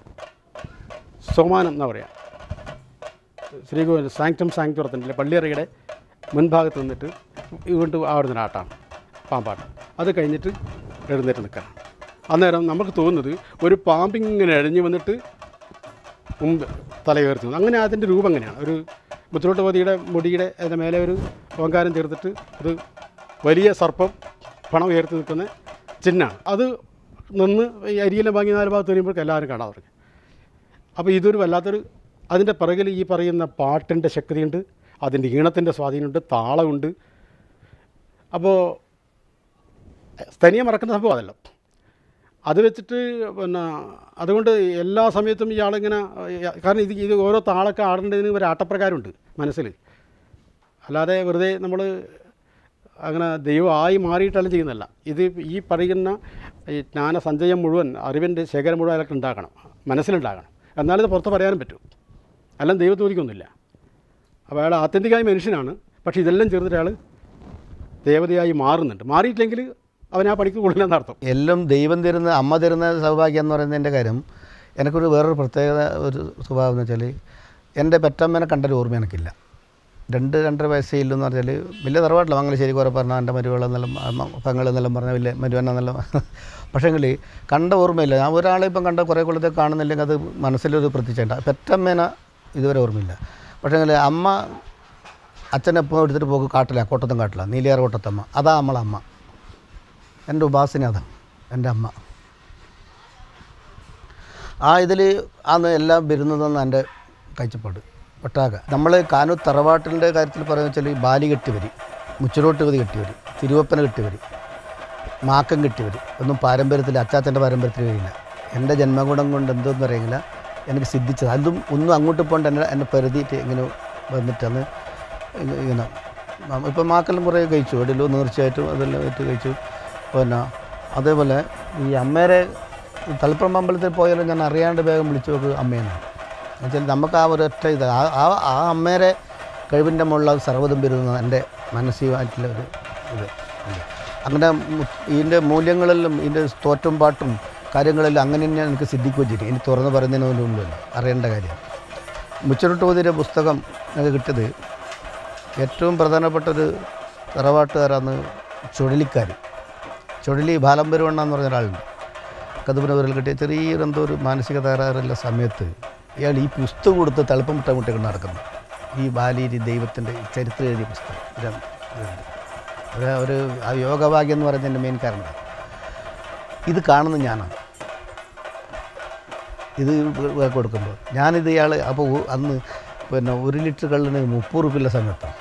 സോമാനം എന്നാ പറയുക ശ്രീകോവിൽ സാങ്ക്ടം സാങ്ക്ടോറത്തിൻ്റെ പള്ളിയറയുടെ മുൻഭാഗത്ത് നിന്നിട്ട് വീണ്ടും ആടുന്ന ആട്ടാണ് പാമ്പാട്ടം അത് കഴിഞ്ഞിട്ട് എഴുന്നേറ്റ് നിൽക്കണം അന്നേരം നമുക്ക് തോന്നുന്നത് ഒരു പാമ്പിങ്ങനെ എഴഞ്ഞു വന്നിട്ട് മുമ്പ് തലയുയർത്തി നിന്നു. അങ്ങനെ അതിൻ്റെ രൂപം അങ്ങനെയാണ് ഒരു മുത്തിലോട്ടുപതിയുടെ മുടിയുടെ അതിൻ്റെ മേലെ ഒരു ഓങ്കാരം ചേർത്തിട്ട് ഒരു വലിയ സർപ്പം പണം ഉയർത്തി നിൽക്കുന്ന ചിഹ്നമാണ് അത് നിന്ന് ഈ അരിയെല്ലാം വാങ്ങി നാല് ഭാഗത്ത് വരുമ്പോഴേക്കും എല്ലാവരും കാണാൻ തുടങ്ങി അപ്പോൾ ഇതൊരു വല്ലാത്തൊരു അതിൻ്റെ പിറകിൽ ഈ പറയുന്ന പാട്ടിൻ്റെ ശക്തിയുണ്ട് അതിൻ്റെ ഈണത്തിൻ്റെ സ്വാധീനമുണ്ട് താളമുണ്ട് അപ്പോൾ തനിയെ മറക്കുന്ന സംഭവം അതല്ല അത് വെച്ചിട്ട് പിന്നെ അതുകൊണ്ട് എല്ലാ സമയത്തും ഇയാളിങ്ങനെ ഏഹ്, കാരണം ഇത് ഇത് ഓരോ താളൊക്കെ ആടേണ്ടതിന് ഒരു ആട്ടപ്രകാരമുണ്ട് മനസ്സിൽ അല്ലാതെ വെറുതെ നമ്മൾ അങ്ങനെ ദൈവമായി മാറിയിട്ടല്ല ചെയ്യുന്നതല്ല ഇത് ഈ പറയുന്ന ഈ ജ്ഞാനസഞ്ചയം മുഴുവൻ അറിവിൻ്റെ ശേഖരം മുഴുവൻ അയാൾക്ക് ഉണ്ടാക്കണം മനസ്സിലുണ്ടാകണം എന്നാലിത് പുറത്ത് പറയാനും പറ്റും അല്ല ദൈവത്തോലിക്കൊന്നുമില്ല അപ്പോൾ അയാൾ ആത്യന്തികമായ മനുഷ്യനാണ് പക്ഷേ ഇതെല്ലാം ചേർന്നിട്ട് അയാൾ ദേവതയായി മാറുന്നുണ്ട് മാറിയിട്ടില്ലെങ്കിൽ അവൻ ആ പണിക്ക് കൊള്ളില്ലെന്ന് അർത്ഥം എല്ലാം ദൈവം തരുന്ന അമ്മ തരുന്ന സൗഭാഗ്യം എന്ന് പറയുന്നതിൻ്റെ കാര്യം എനിക്കൊരു വേറൊരു പ്രത്യേകത ഒരു സ്വഭാവം എന്ന് വെച്ചാൽ എൻ്റെ പെറ്റമ്മേനെ കണ്ടൊരു ഓർമ്മ എനിക്കില്ല രണ്ട് രണ്ടര വയസ്സേ ഇല്ലെന്ന് പറഞ്ഞാൽ വലിയ തറവാട്ടില്ല മംഗലശ്ശേരി കുറെ പറഞ്ഞാൽ എൻ്റെ മരുവളെന്നെല്ലാം പങ്ങളെന്നെല്ലാം പറഞ്ഞാൽ വലിയ മരുവനെന്നെല്ലാം പക്ഷേങ്കിൽ കണ്ട ഓർമ്മയില്ല ഞാൻ ഒരാളെ ഇപ്പം കണ്ട കുറേ കൊല്ലത്തെ കാണുന്നില്ലെങ്കിൽ അത് മനസ്സിലൊരു പ്രത്യേകത പെറ്റമ്മേനെ ഇതുവരെ ഓർമ്മയില്ല പക്ഷേങ്കിൽ അമ്മ അച്ഛനെപ്പോൾ എടുത്തിട്ട് പോകും കാട്ടില്ല കോട്ടത്തും കാട്ടില്ല നീലിയാർ കോട്ടത്തമ്മ അതാ നമ്മളെ അമ്മ എൻ്റെ ഉപാസന അതാണ് എൻ്റെ അമ്മ ആ ഇതിൽ ആണ് എല്ലാം വരുന്നതെന്ന് എൻ്റെ കാഴ്ചപ്പാട് ഒട്ടാകെ നമ്മൾ കാനൂർ തറവാട്ടിൻ്റെ കാര്യത്തിൽ പറയുക വെച്ചാൽ ബാലി കെട്ടിവരി മുച്ചിലോട്ട് കതി കെട്ടിവരി തിരുവപ്പന കെട്ടിവരി മാക്കം കെട്ടിവരി ഒന്നും പാരമ്പര്യത്തിൽ അച്ചാച്ചൻ്റെ പാരമ്പര്യത്തിൽ വരില്ല എൻ്റെ ജന്മഗുണം കൊണ്ട് എന്തോന്ന് അറിയില്ല എനിക്ക് സിദ്ധിച്ചത് അതും ഒന്നും അങ്ങോട്ട് പോകേണ്ട എന്നെ എന്നെ പരിധിയിട്ട് ഇങ്ങനെ വന്നിട്ടാണ് ഇങ്ങ- ഇങ്ങനെ ഇപ്പം മാക്കെല്ലാം കുറേ കഴിച്ചു എവിടെയല്ലോ നേർച്ചയായിട്ടും അതെല്ലാം ആയിട്ട് കഴിച്ചു പിന്നെ അതേപോലെ ഈ അമ്മേരെ തളിപ്പുറം അമ്പലത്തിൽ പോയാലും ഞാൻ അറിയാണ്ട് വേഗം വിളിച്ചു നോക്ക് അമ്മയെന്നാണ് എന്നുവെച്ചാൽ നമുക്ക് ആ ഒരൊറ്റ ഇത് ആ ആ ആ അമ്മേരെ കഴിവിൻ്റെ മുകളിൽ സർവ്വതും വരുന്ന എൻ്റെ മാനസികമായിട്ടുള്ള ഒരു ഇത് ഉണ്ട്. അങ്ങനെ മു- ഇതിൻ്റെ മൂല്യങ്ങളെല്ലാം ഇതിൻ്റെ തോറ്റും പാട്ടും കാര്യങ്ങളെല്ലാം അങ്ങനെ തന്നെ എനിക്ക് സിദ്ധിക്കുകയും ചെയ്യും ഇനി തുറന്ന് പറയുന്നതിന് മുമ്പ് അറിയേണ്ട കാര്യം മുച്ചറുട്ടോതിൻ്റെ പുസ്തകം എനിക്ക് കിട്ടിയത് ഏറ്റവും പ്രധാനപ്പെട്ട ഒരു തറവാട്ടുകാരാണ് ചുഴലിക്കാർ ചുഴലി ബാലംപെരുവണ്ണ എന്ന് പറഞ്ഞ ഒരാളുണ്ട് കതുപുരവരിൽ കിട്ടിയ ചെറിയൊരു എന്തോ ഒരു മാനസിക തകരാറുള്ള സമയത്ത് ഇയാൾ ഈ പുസ്തകം കൊടുത്ത് തളുപ്പം മുട്ട മുട്ട നടക്കുന്നു ഈ ബാലീരി ദൈവത്തിൻ്റെ ചരിത്രം എഴുതിയ പുസ്തകം ഒരു ഇതുണ്ട്. ഒരു ഒരു ആ യോഗഭാഗ്യം എന്ന് പറയുന്നതിൻ്റെ മെയിൻ കാരണം ഇത് കാണുന്ന ഞാനാണ് ഇത് കൊടുക്കുമ്പോൾ ഞാനിത് ഇയാൾ അപ്പോൾ അന്ന് പിന്നെ ഒരു ലിറ്റർ കള്ളിന് മുപ്പത് റുപ്യുള്ള സമയത്താണ്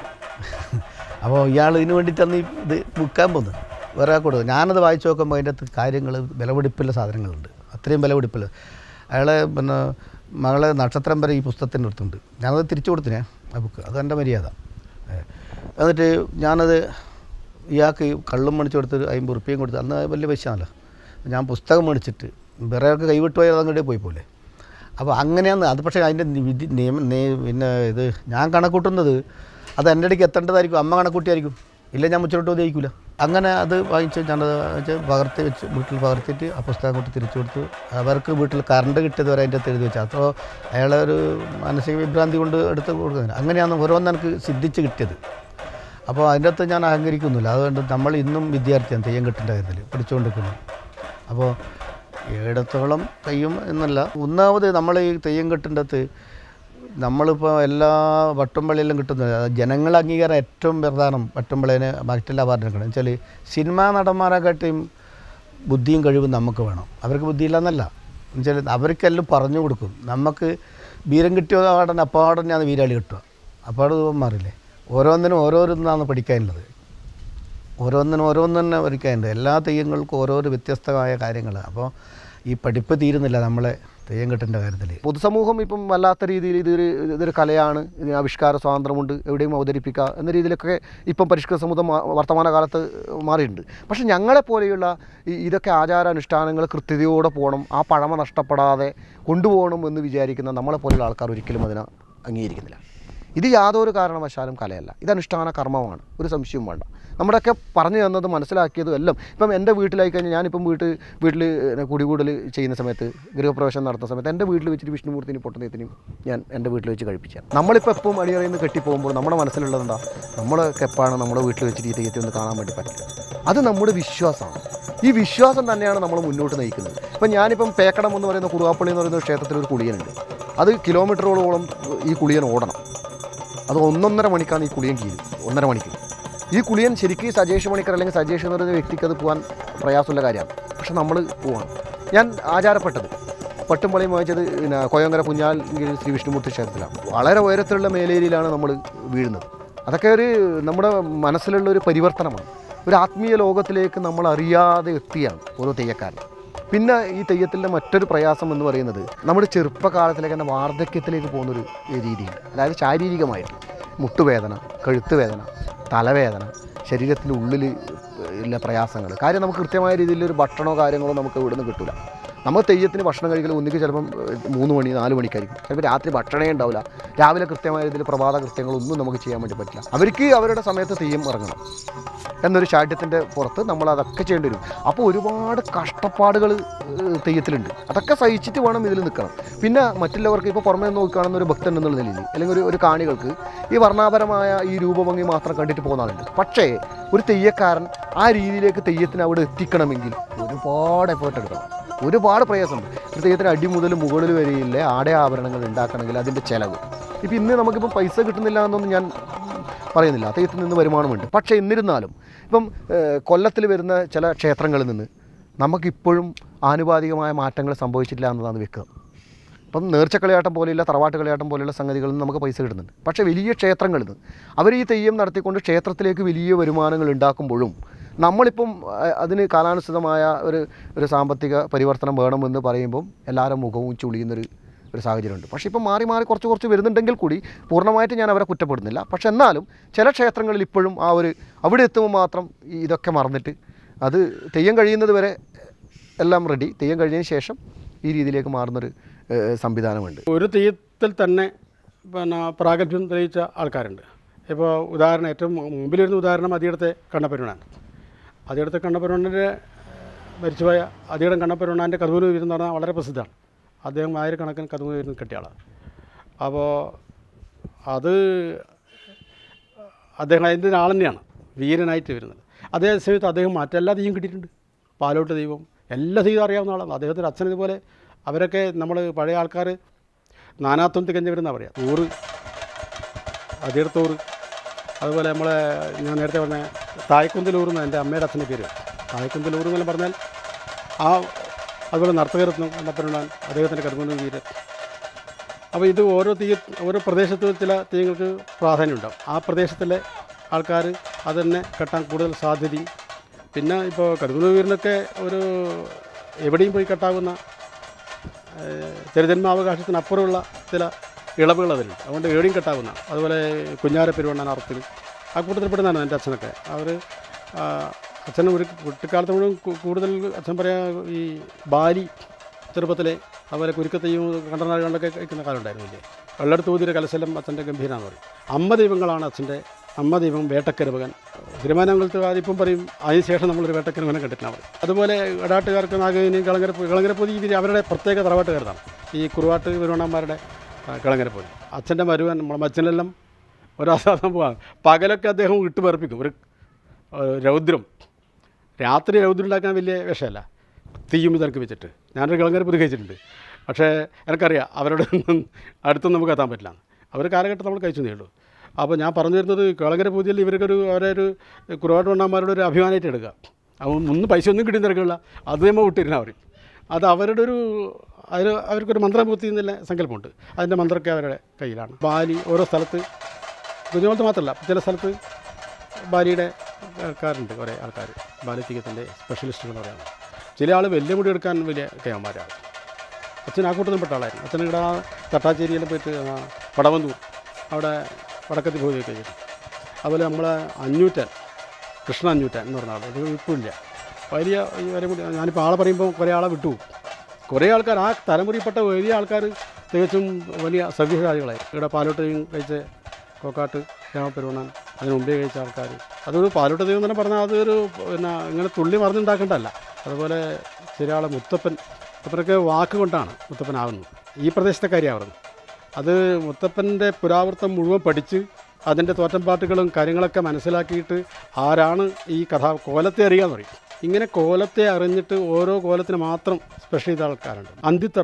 അപ്പോൾ ഇയാൾ ഇതിന് വേണ്ടിയിട്ടാണ് ഈ ഇത് വിൽക്കാൻ പോകുന്നത് വേറെ കൊടുക്കുക ഞാനത് വായിച്ചു നോക്കുമ്പോൾ അതിൻ്റെ അകത്ത് കാര്യങ്ങൾ വിലപിടിപ്പുള്ള സാധനങ്ങളുണ്ട് അത്രയും വിലപിടിപ്പില്ല അയാളെ പിന്നെ മകളെ നക്ഷത്രം വരെ ഈ പുസ്തകത്തിൻ്റെ അടുത്തുണ്ട് ഞാനത് തിരിച്ചു കൊടുത്തിനെ ആ ബുക്ക് അത് എൻ്റെ മര്യാദ ഏ. എന്നിട്ട് ഞാനത് ഇയാൾക്ക് ഈ കള്ളും മേടിച്ച് കൊടുത്ത് അമ്പത് റുപ്യയും കൊടുത്ത് അന്ന് വലിയ പൈസ ആണല്ലോ ഞാൻ പുസ്തകം മേടിച്ചിട്ട് വേറെ ആൾക്ക് കൈവിട്ട് പോയാൽ അതങ്ങോട്ടേ പോയി പോലെ അപ്പോൾ അങ്ങനെയാണ് അത് പക്ഷേ അതിൻ്റെ നി- വിധി നിയമ നേ- പിന്നെ ഇത് ഞാൻ കണക്കൂട്ടുന്നത് അത് എൻ്റെ ഇടയ്ക്ക് എത്തേണ്ടതായിരിക്കും അമ്മ കണക്കൂട്ടിയായിരിക്കും ഇല്ല ഞാൻ മുച്ചിലോട്ട് ഉപയോഗിക്കില്ല അങ്ങനെ അത് വാങ്ങിച്ച് ഞാനത് വെച്ച് പകർത്തി വെച്ച് വീട്ടിൽ പകർത്തിയിട്ട് ആ പുസ്തകം കൊണ്ട് തിരിച്ചു കൊടുത്തു അവർക്ക് വീട്ടിൽ കറണ്ട് കിട്ടിയത് വരെ അതിൻ്റെ അകത്ത് എഴുതി വെച്ചാൽ അപ്പോൾ അയാളെ ഒരു മാനസിക വിഭ്രാന്തി കൊണ്ട് എടുത്ത് കൊടുക്കുന്നില്ല അങ്ങനെയാണ് ഓരോന്ന് എനിക്ക് സിദ്ധിച്ച് കിട്ടിയത് അപ്പോൾ അതിൻ്റെ അകത്ത് ഞാൻ അഹങ്കരിക്കുന്നില്ല അതുകൊണ്ട് നമ്മൾ ഇന്നും വിദ്യാർത്ഥിയാണ് തെയ്യം കെട്ടിൻ്റെ കാര്യത്തിൽ പഠിച്ചുകൊണ്ടിരിക്കുന്നു അപ്പോൾ ഏടത്തോളം തെയ്യം എന്നല്ല ഒന്നാമത് നമ്മൾ ഈ തെയ്യം കെട്ടിൻ്റെ അകത്ത് നമ്മളിപ്പോൾ എല്ലാ വട്ടുംപള്ളിയിലും കിട്ടുന്നത് അത് ജനങ്ങളെ അംഗീകാരം ഏറ്റവും പ്രധാനം വട്ടുംപള്ളിന് മറ്റുള്ള അവാർഡിനൊക്കെ വെച്ചാൽ സിനിമാ നടന്മാരെക്കാട്ടിയും ബുദ്ധിയും കഴിവും നമുക്ക് വേണം അവർക്ക് ബുദ്ധിയില്ല എന്നല്ല എന്നുവെച്ചാൽ അവർക്കെല്ലാം പറഞ്ഞു കൊടുക്കും നമുക്ക് വീരം കിട്ടിയ അവാർഡിന് അപ്പാടനെയാണ് വീരാളി കിട്ടുക അപ്പാട് മാറില്ലേ ഓരോന്നിനും ഓരോരുന്നാണ് പഠിക്കാനുള്ളത് ഓരോന്നിനും ഓരോന്ന് തന്നെ പഠിക്കാനുണ്ട് എല്ലാ തെയ്യങ്ങൾക്കും ഓരോരോ വ്യത്യസ്തമായ കാര്യങ്ങൾ അപ്പോൾ ഈ പഠിപ്പ് തീരുന്നില്ല നമ്മളെ തെയ്യം കെട്ടിൻ്റെ കാര്യത്തിൽ പൊതുസമൂഹം ഇപ്പം വല്ലാത്ത രീതിയിൽ ഇതൊരു ഇതൊരു കലയാണ് ഇതിന് ആവിഷ്കാര സ്വാതന്ത്ര്യമുണ്ട് എവിടെയും അവതരിപ്പിക്കുക എന്ന രീതിയിലൊക്കെ ഇപ്പം പരിഷ്കൃത സമുദം മാ- വർത്തമാനകാലത്ത് മാറിയിട്ടുണ്ട് പക്ഷേ ഞങ്ങളെപ്പോലെയുള്ള ഈ ഇതൊക്കെ ആചാരാനുഷ്ഠാനങ്ങൾ കൃത്യതയോടെ പോകണം ആ പഴമ നഷ്ടപ്പെടാതെ കൊണ്ടുപോകണം എന്ന് വിചാരിക്കുന്ന നമ്മളെപ്പോലെയുള്ള ആൾക്കാർ ഒരിക്കലും അതിനെ അംഗീകരിക്കുന്നില്ല ഇത് യാതൊരു കാരണവശാലും കലയല്ല ഇത് അനുഷ്ഠാന കർമ്മമാണ് ഒരു സംശയവും വേണ്ട നമ്മുടെയൊക്കെ പറഞ്ഞു തന്നത് മനസ്സിലാക്കിയതും എല്ലാം ഇപ്പം എൻ്റെ വീട്ടിലായി കഴിഞ്ഞാൽ ഞാനിപ്പം വീട്ടിൽ വീട്ടിൽ കുടികൂടൽ ചെയ്യുന്ന സമയത്ത് ഗൃഹപ്രവേശനം നടത്തുന്ന സമയത്ത് എൻ്റെ വീട്ടിൽ വെച്ചിട്ട് വിഷ്ണുമൂർത്തിനും പൊട്ടനെത്തിനും ഞാൻ എൻ്റെ വീട്ടിൽ വെച്ച് കഴിപ്പിച്ചാണ് നമ്മളിപ്പോൾ എപ്പം അടിയറയിൽ നിന്ന് കെട്ടിപ്പോകുമ്പോൾ നമ്മുടെ മനസ്സിലുള്ളത് എന്താ നമ്മളൊക്കെ എപ്പോഴാണ് നമ്മുടെ വീട്ടിൽ വെച്ചിട്ട് ഈ തെയ്യത്തെ ഒന്ന് കാണാൻ വേണ്ടി പറ്റില്ല അത് നമ്മുടെ വിശ്വാസമാണ് ഈ വിശ്വാസം തന്നെയാണ് നമ്മൾ മുന്നോട്ട് നയിക്കുന്നത് ഇപ്പം ഞാനിപ്പം പേക്കടം എന്ന് പറയുന്ന കുറുവാപ്പള്ളി എന്ന് പറയുന്ന ക്ഷേത്രത്തിൽ ഒരു കുളിയനുണ്ട് അത് കിലോമീറ്ററോളം ഈ കുളിയൻ ഓടണം അത് ഒന്നൊന്നര മണിക്കാണ് ഈ കുളിയൻ കീഴ് ഒന്നര മണിക്ക് ഈ കുളിയൻ ശരിക്കും സജേഷ് മണിക്കർ അല്ലെങ്കിൽ സജേഷ് എന്ന് പറയുന്ന വ്യക്തിക്ക് അത് പോകാൻ പ്രയാസമുള്ള കാര്യമാണ് പക്ഷെ നമ്മൾ പോവാണ് ഞാൻ ആചാരപ്പെട്ടത് പട്ടുംപളയും വാങ്ങിച്ചത് പിന്നെ കോയങ്കര പുഞ്ഞാൽ ശ്രീ വിഷ്ണുമൂർത്തി ക്ഷേത്രത്തിലാണ് വളരെ ഉയരത്തിലുള്ള മേലേരിയിലാണ് നമ്മൾ വീഴുന്നത് അതൊക്കെ ഒരു നമ്മുടെ മനസ്സിലുള്ള ഒരു പരിവർത്തനമാണ് ഒരു ആത്മീയ ലോകത്തിലേക്ക് നമ്മൾ അറിയാതെ എത്തിയാണ് ഓരോ തെയ്യക്കാരൻ പിന്നെ ഈ തെയ്യത്തിൻ്റെ മറ്റൊരു പ്രയാസം എന്ന് പറയുന്നത് നമ്മുടെ ചെറുപ്പകാലത്തിലേക്ക് തന്നെ വാർദ്ധക്യത്തിലേക്ക് പോകുന്നൊരു രീതിയുണ്ട് അതായത് ശാരീരികമായിട്ട് മുട്ടുവേദന കഴുത്ത് വേദന തലവേദന ശരീരത്തിൻ്റെ ഉള്ളിൽ ഉള്ള പ്രയാസങ്ങൾ കാര്യം നമുക്ക് കൃത്യമായ രീതിയിൽ ഒരു ഭക്ഷണമോ കാര്യങ്ങളോ നമുക്ക് ഇവിടെ നിന്ന് കിട്ടില്ല നമ്മൾ തെയ്യത്തിന് ഭക്ഷണം കഴിക്കൽ ഒന്നിക്ക് ചിലപ്പം ഏഹ്, മൂന്ന് മണി നാല് മണിക്കായിരിക്കും ചിലപ്പോൾ രാത്രി ഭക്ഷണമേ ഉണ്ടാവില്ല രാവിലെ കൃത്യമായ രീതിയിൽ പ്രഭാത കൃത്യങ്ങളൊന്നും നമുക്ക് ചെയ്യാൻ വേണ്ടി പറ്റില്ല അവർക്ക് അവരുടെ സമയത്ത് തെയ്യം ഇറങ്ങണം എന്നൊരു ശാഠ്യത്തിൻ്റെ പുറത്ത് നമ്മൾ അതൊക്കെ ചെയ്യേണ്ടി വരും അപ്പോൾ ഒരുപാട് കഷ്ടപ്പാടുകൾ ഏഹ്, തെയ്യത്തിലുണ്ട് അതൊക്കെ സഹിച്ചിട്ട് വേണം ഇതിൽ നിൽക്കണം പിന്നെ മറ്റുള്ളവർക്ക് ഇപ്പോൾ പുറമേ നിന്ന് നോക്കുകയാണെന്ന് ഒരു ഭക്തൻ എന്നുള്ള നിലയിൽ അല്ലെങ്കിൽ ഒരു ഒരു കാണികൾക്ക് ഈ വർണ്ണാപരമായ ഈ രൂപഭംഗി മാത്രം കണ്ടിട്ട് പോകുന്ന ആളുണ്ട് പക്ഷേ ഒരു തെയ്യക്കാരൻ ആ രീതിയിലേക്ക് തെയ്യത്തിന് അവിടെ എത്തിക്കണമെങ്കിൽ ഒരുപാട് എഫേർട്ട് എടുക്കണം ഒരുപാട് പ്രയാസമുണ്ട് ഒരു തെയ്യത്തിന് അടി മുതൽ മുകളിൽ വരെയില്ലേ ആട ആഭരണങ്ങൾ ഉണ്ടാക്കണമെങ്കിൽ അതിൻ്റെ ചിലവ് ഇപ്പം ഇന്ന് നമുക്കിപ്പോൾ പൈസ കിട്ടുന്നില്ല എന്നൊന്നും ഞാൻ പറയുന്നില്ല തെയ്യത്തിൽ നിന്ന് വരുമാനമുണ്ട് പക്ഷേ എന്നിരുന്നാലും ഇപ്പം കൊല്ലത്തിൽ വരുന്ന ചില ക്ഷേത്രങ്ങളിൽ നിന്ന് നമുക്കിപ്പോഴും ആനുപാതികമായ മാറ്റങ്ങൾ സംഭവിച്ചിട്ടില്ല എന്നതാണ് വെക്കുക ഇപ്പം നേർച്ചക്കളിയാട്ടം പോലെയുള്ള തറവാട്ട് കളിയാട്ടം പോലെയുള്ള സംഗതികളിൽ നിന്ന് നമുക്ക് പൈസ കിട്ടുന്നുണ്ട് പക്ഷേ വലിയ ക്ഷേത്രങ്ങളിൽ നിന്ന് അവർ ഈ തെയ്യം നടത്തിക്കൊണ്ട് ക്ഷേത്രത്തിലേക്ക് വലിയ വരുമാനങ്ങൾ ഉണ്ടാക്കുമ്പോഴും നമ്മളിപ്പം അഹ്, അതിന് കാലാനുസൃതമായ ഒരു ഒരു സാമ്പത്തിക പരിവർത്തനം വേണമെന്ന് പറയുമ്പം എല്ലാവരും മുഖവും ചുളിയുന്നൊരു ഒരു സാഹചര്യമുണ്ട് പക്ഷേ ഇപ്പം മാറി മാറി കുറച്ച് കുറച്ച് വരുന്നുണ്ടെങ്കിൽ കൂടി പൂർണ്ണമായിട്ട് ഞാൻ അവരെ കുറ്റപ്പെടുന്നില്ല പക്ഷെ എന്നാലും ചില ക്ഷേത്രങ്ങളിൽ ഇപ്പോഴും ആ ഒരു അവിടെ എത്തുമ്പോൾ മാത്രം ഈ ഇതൊക്കെ മറന്നിട്ട് അത് തെയ്യം കഴിയുന്നത് വരെ എല്ലാം റെഡി തെയ്യം കഴിഞ്ഞതിന് ശേഷം ഈ രീതിയിലേക്ക് മാറുന്നൊരു ഏഹ്, സംവിധാനമുണ്ട് ഒരു തെയ്യത്തിൽ തന്നെ പിന്നെ പ്രാഗൽഭ്യം തെളിയിച്ച ആൾക്കാരുണ്ട് ഇപ്പോൾ ഉദാഹരണം ഏറ്റവും മുമ്പിലിരുന്ന ഉദാഹരണം അതിയിടത്തെ കണ്ണപ്പരുണാണ് അതിയിടത്തെ കണ്ണപ്പരുണൻ്റെ മരിച്ചുപോയ അതിയിടം കണ്ണപ്പരുണാൻ്റെ കതുവൂര് വീരെന്ന് പറഞ്ഞാൽ വളരെ പ്രസിദ്ധമാണ് അദ്ദേഹം ആയിരക്കണക്കിന് കതുവൂര് വീരുന്ന് കിട്ടിയ ആളാണ് അപ്പോൾ അത് അദ്ദേഹം അതിൻ്റെ ആൾ തന്നെയാണ് വീരനായിട്ട് വരുന്നത് അതേ സമയത്ത് അദ്ദേഹം മറ്റെല്ലാ തെയ്യം കിട്ടിയിട്ടുണ്ട് പാലോട്ട് ദൈവം എല്ലാ ദൈവം അറിയാവുന്ന ആളാണ് അദ്ദേഹത്തിൻ്റെ അച്ഛൻ ഇതുപോലെ അവരൊക്കെ നമ്മൾ പഴയ ആൾക്കാർ നാനാത്വം തികഞ്ഞവരെന്നാണ് പറയുക ഊറ് അതിർത്തൂറ് അതുപോലെ നമ്മളെ ഞാൻ നേരത്തെ പറഞ്ഞ തായ്ക്കുന്തലൂർ എന്ന് എൻ്റെ അമ്മയുടെ അച്ഛൻ്റെ പേര് തായ്ക്കുന്തലൂർ എന്നെല്ലാം പറഞ്ഞാൽ ആ അതുപോലെ നർത്തകരത്നം കണ്ടപ്പനുണ്ടാൻ അദ്ദേഹത്തിൻ്റെ കർമ്മ വീരൻ അപ്പോൾ ഇത് ഓരോ തീയ ഓരോ പ്രദേശത്തും ചില തീയങ്ങൾക്ക് പ്രാധാന്യം ഉണ്ടാവും ആ പ്രദേശത്തിലെ ആൾക്കാർ അത് തന്നെ കെട്ടാൻ കൂടുതൽ സാധ്യതയും പിന്നെ ഇപ്പോൾ കരുതുന്ന വീരനൊക്കെ ഒരു എവിടെയും പോയി കെട്ടാവുന്ന ചെറുജന്മാവകാശത്തിനപ്പുറമുള്ള ചില ഇളവുകൾ അതിലുണ്ട് അതുകൊണ്ട് ഏടിയും കെട്ടാവുന്ന അതുപോലെ കുഞ്ഞാര പെരുവണ്ണൻ അറത്തിൽ ആ കൂട്ടത്തിൽപ്പെടുന്നതാണ് എൻ്റെ അച്ഛനൊക്കെ അവർ അച്ഛൻ ഒരു കുട്ടിക്കാലത്ത് മുഴുവൻ കു- കൂടുതൽ അച്ഛൻ പറയാ ഈ ബാലി ചെറുപ്പത്തിലെ അതുപോലെ കുരുക്കത്തെയും കണ്ടനാടുകളിലൊക്കെ കഴിക്കുന്ന കാലം ഉണ്ടായിരുന്നില്ലേ വെള്ളെടുത്തൂതിര കലശലം അച്ഛൻ്റെ ഗംഭീരാന്ന് പറയും അമ്മ ദൈവങ്ങളാണ് അച്ഛൻ്റെ അമ്മ ദൈവം വേട്ടക്കരുവകൻ തിരുമാനകുളത്ത് അതിപ്പം പറയും അതിന് ശേഷം നമ്മളൊരു വേട്ടക്കരുവനെ കണ്ടിട്ടില്ല പറയും അതുപോലെ ഇടാട്ടുകാർക്ക് നാഗവിനെയും കളങ്കരപ്പൂ കളങ്കരപ്പൊതി ഇവർ അവരുടെ പ്രത്യേക തറവാട്ടുകാരതാണ് ഈ കുറുവാട്ട് പെരുവണ്ണന്മാരുടെ കളങ്കരപ്പൊതി അച്ഛൻ്റെ മരുവൻ നമ്മളെ മച്ചനെല്ലാം ഒരാസാധനം പകലൊക്കെ അദ്ദേഹം ഇട്ട് പറപ്പിക്കും ഒരു ഒരു രൗദ്രം രാത്രി രൗദ്രം ഉണ്ടാക്കാൻ വലിയ വിഷയമല്ല തീയും ഇതൊക്കെ വെച്ചിട്ട് ഞാനൊരു കളങ്കര പുതു കഴിച്ചിട്ടുണ്ട് പക്ഷേ എനിക്കറിയാം അവരുടെ ഒന്നും അടുത്തൊന്നും നമുക്ക് എത്താൻ പറ്റില്ല അവർ കാലഘട്ടം നമ്മൾ കഴിച്ചു ഉള്ളൂ അപ്പോൾ ഞാൻ പറഞ്ഞു വരുന്നത് കളങ്കര പൂജയിൽ ഇവർക്കൊരു അവരെ ഒരു കുറുവാട്ട് വണ്ണന്മാരുടെ ഒരു അഭിമാനമായിട്ട് എടുക്കുക അവൻ ഒന്നും പൈസ ഒന്നും കിട്ടി തിരക്കില്ല അത് നമ്മൾ വിട്ടിരുന്ന അവർ അത് അവരുടെ ഒരു അതിന് അവർക്കൊരു മന്ത്രപൂർത്തി എന്നുള്ള സങ്കല്പമുണ്ട് അതിൻ്റെ മന്ത്രമൊക്കെ അവരുടെ കയ്യിലാണ് ബാലി ഓരോ സ്ഥലത്ത് കുഞ്ഞുപോലത്ത് മാത്രമല്ല ചില സ്ഥലത്ത് ബാലിയുടെ ആൾക്കാരുണ്ട് കുറേ ആൾക്കാർ ബാലിത്തീയത്തിൻ്റെ സ്പെഷ്യലിസ്റ്റുകൾ എന്ന് പറയുന്നത് ചില ആൾ വലിയ മുടി എടുക്കാൻ വലിയ കേമാരാണ് അച്ഛൻ ആ കൂട്ടത്തിൽ പെട്ട ആളായിരുന്നു അച്ഛൻ ഇവിടെ ആ തട്ടാശ്ശേരിയിൽ പോയിട്ട് ആ പടവന്തൂർ അവിടെ വടക്കത്തി പോവുകയൊക്കെ ചെയ്തു അതുപോലെ നമ്മളെ അഞ്ഞൂറ്റൻ കൃഷ്ണ അഞ്ഞൂറ്റൻ എന്ന് പറഞ്ഞ ആൾ ഇത് ഇപ്പോൾ ഇല്ല വലിയ ഈ വരെ കൂടി ഞാനിപ്പോൾ ആളെ പറയുമ്പോൾ കുറേ ആളെ വിട്ടു കുറേ ആൾക്കാർ ആ തലമുറിയിൽപ്പെട്ട വലിയ ആൾക്കാർ തികച്ചും വലിയ സവ്യസാചികളായി ഇവിടെ പാലോട്ടയും കഴിച്ച് കോക്കാട്ട് രാമപ്പെരുവണ്ണൻ അതിന് മുമ്പേ കഴിച്ച ആൾക്കാർ അതൊരു പാലോട്ട് ദൈവം തന്നെ പറഞ്ഞാൽ അതൊരു പിന്നെ ഇങ്ങനെ തുള്ളി മറിഞ്ഞുണ്ടാക്കേണ്ടതല്ല അതുപോലെ ചില ആളെ മുത്തപ്പൻ മുത്തപ്പനൊക്കെ വാക്ക് കൊണ്ടാണ് മുത്തപ്പനാകുന്നത് ഈ പ്രദേശത്തെ കാര്യമാണ് അത് മുത്തപ്പൻ്റെ പുരാവൃത്തം മുഴുവൻ പഠിച്ച് അതിൻ്റെ തോറ്റംപാട്ടുകളും കാര്യങ്ങളൊക്കെ മനസ്സിലാക്കിയിട്ട് ആരാണ് ഈ കഥ കോലത്തെ അറിയാന്ന് പറയും ഇങ്ങനെ കോലത്തെ അറിഞ്ഞിട്ട് ഓരോ കോലത്തിന് മാത്രം സ്പെഷ്യൽ ചെയ്ത ആൾക്കാരുണ്ട് അന്തിത്തറ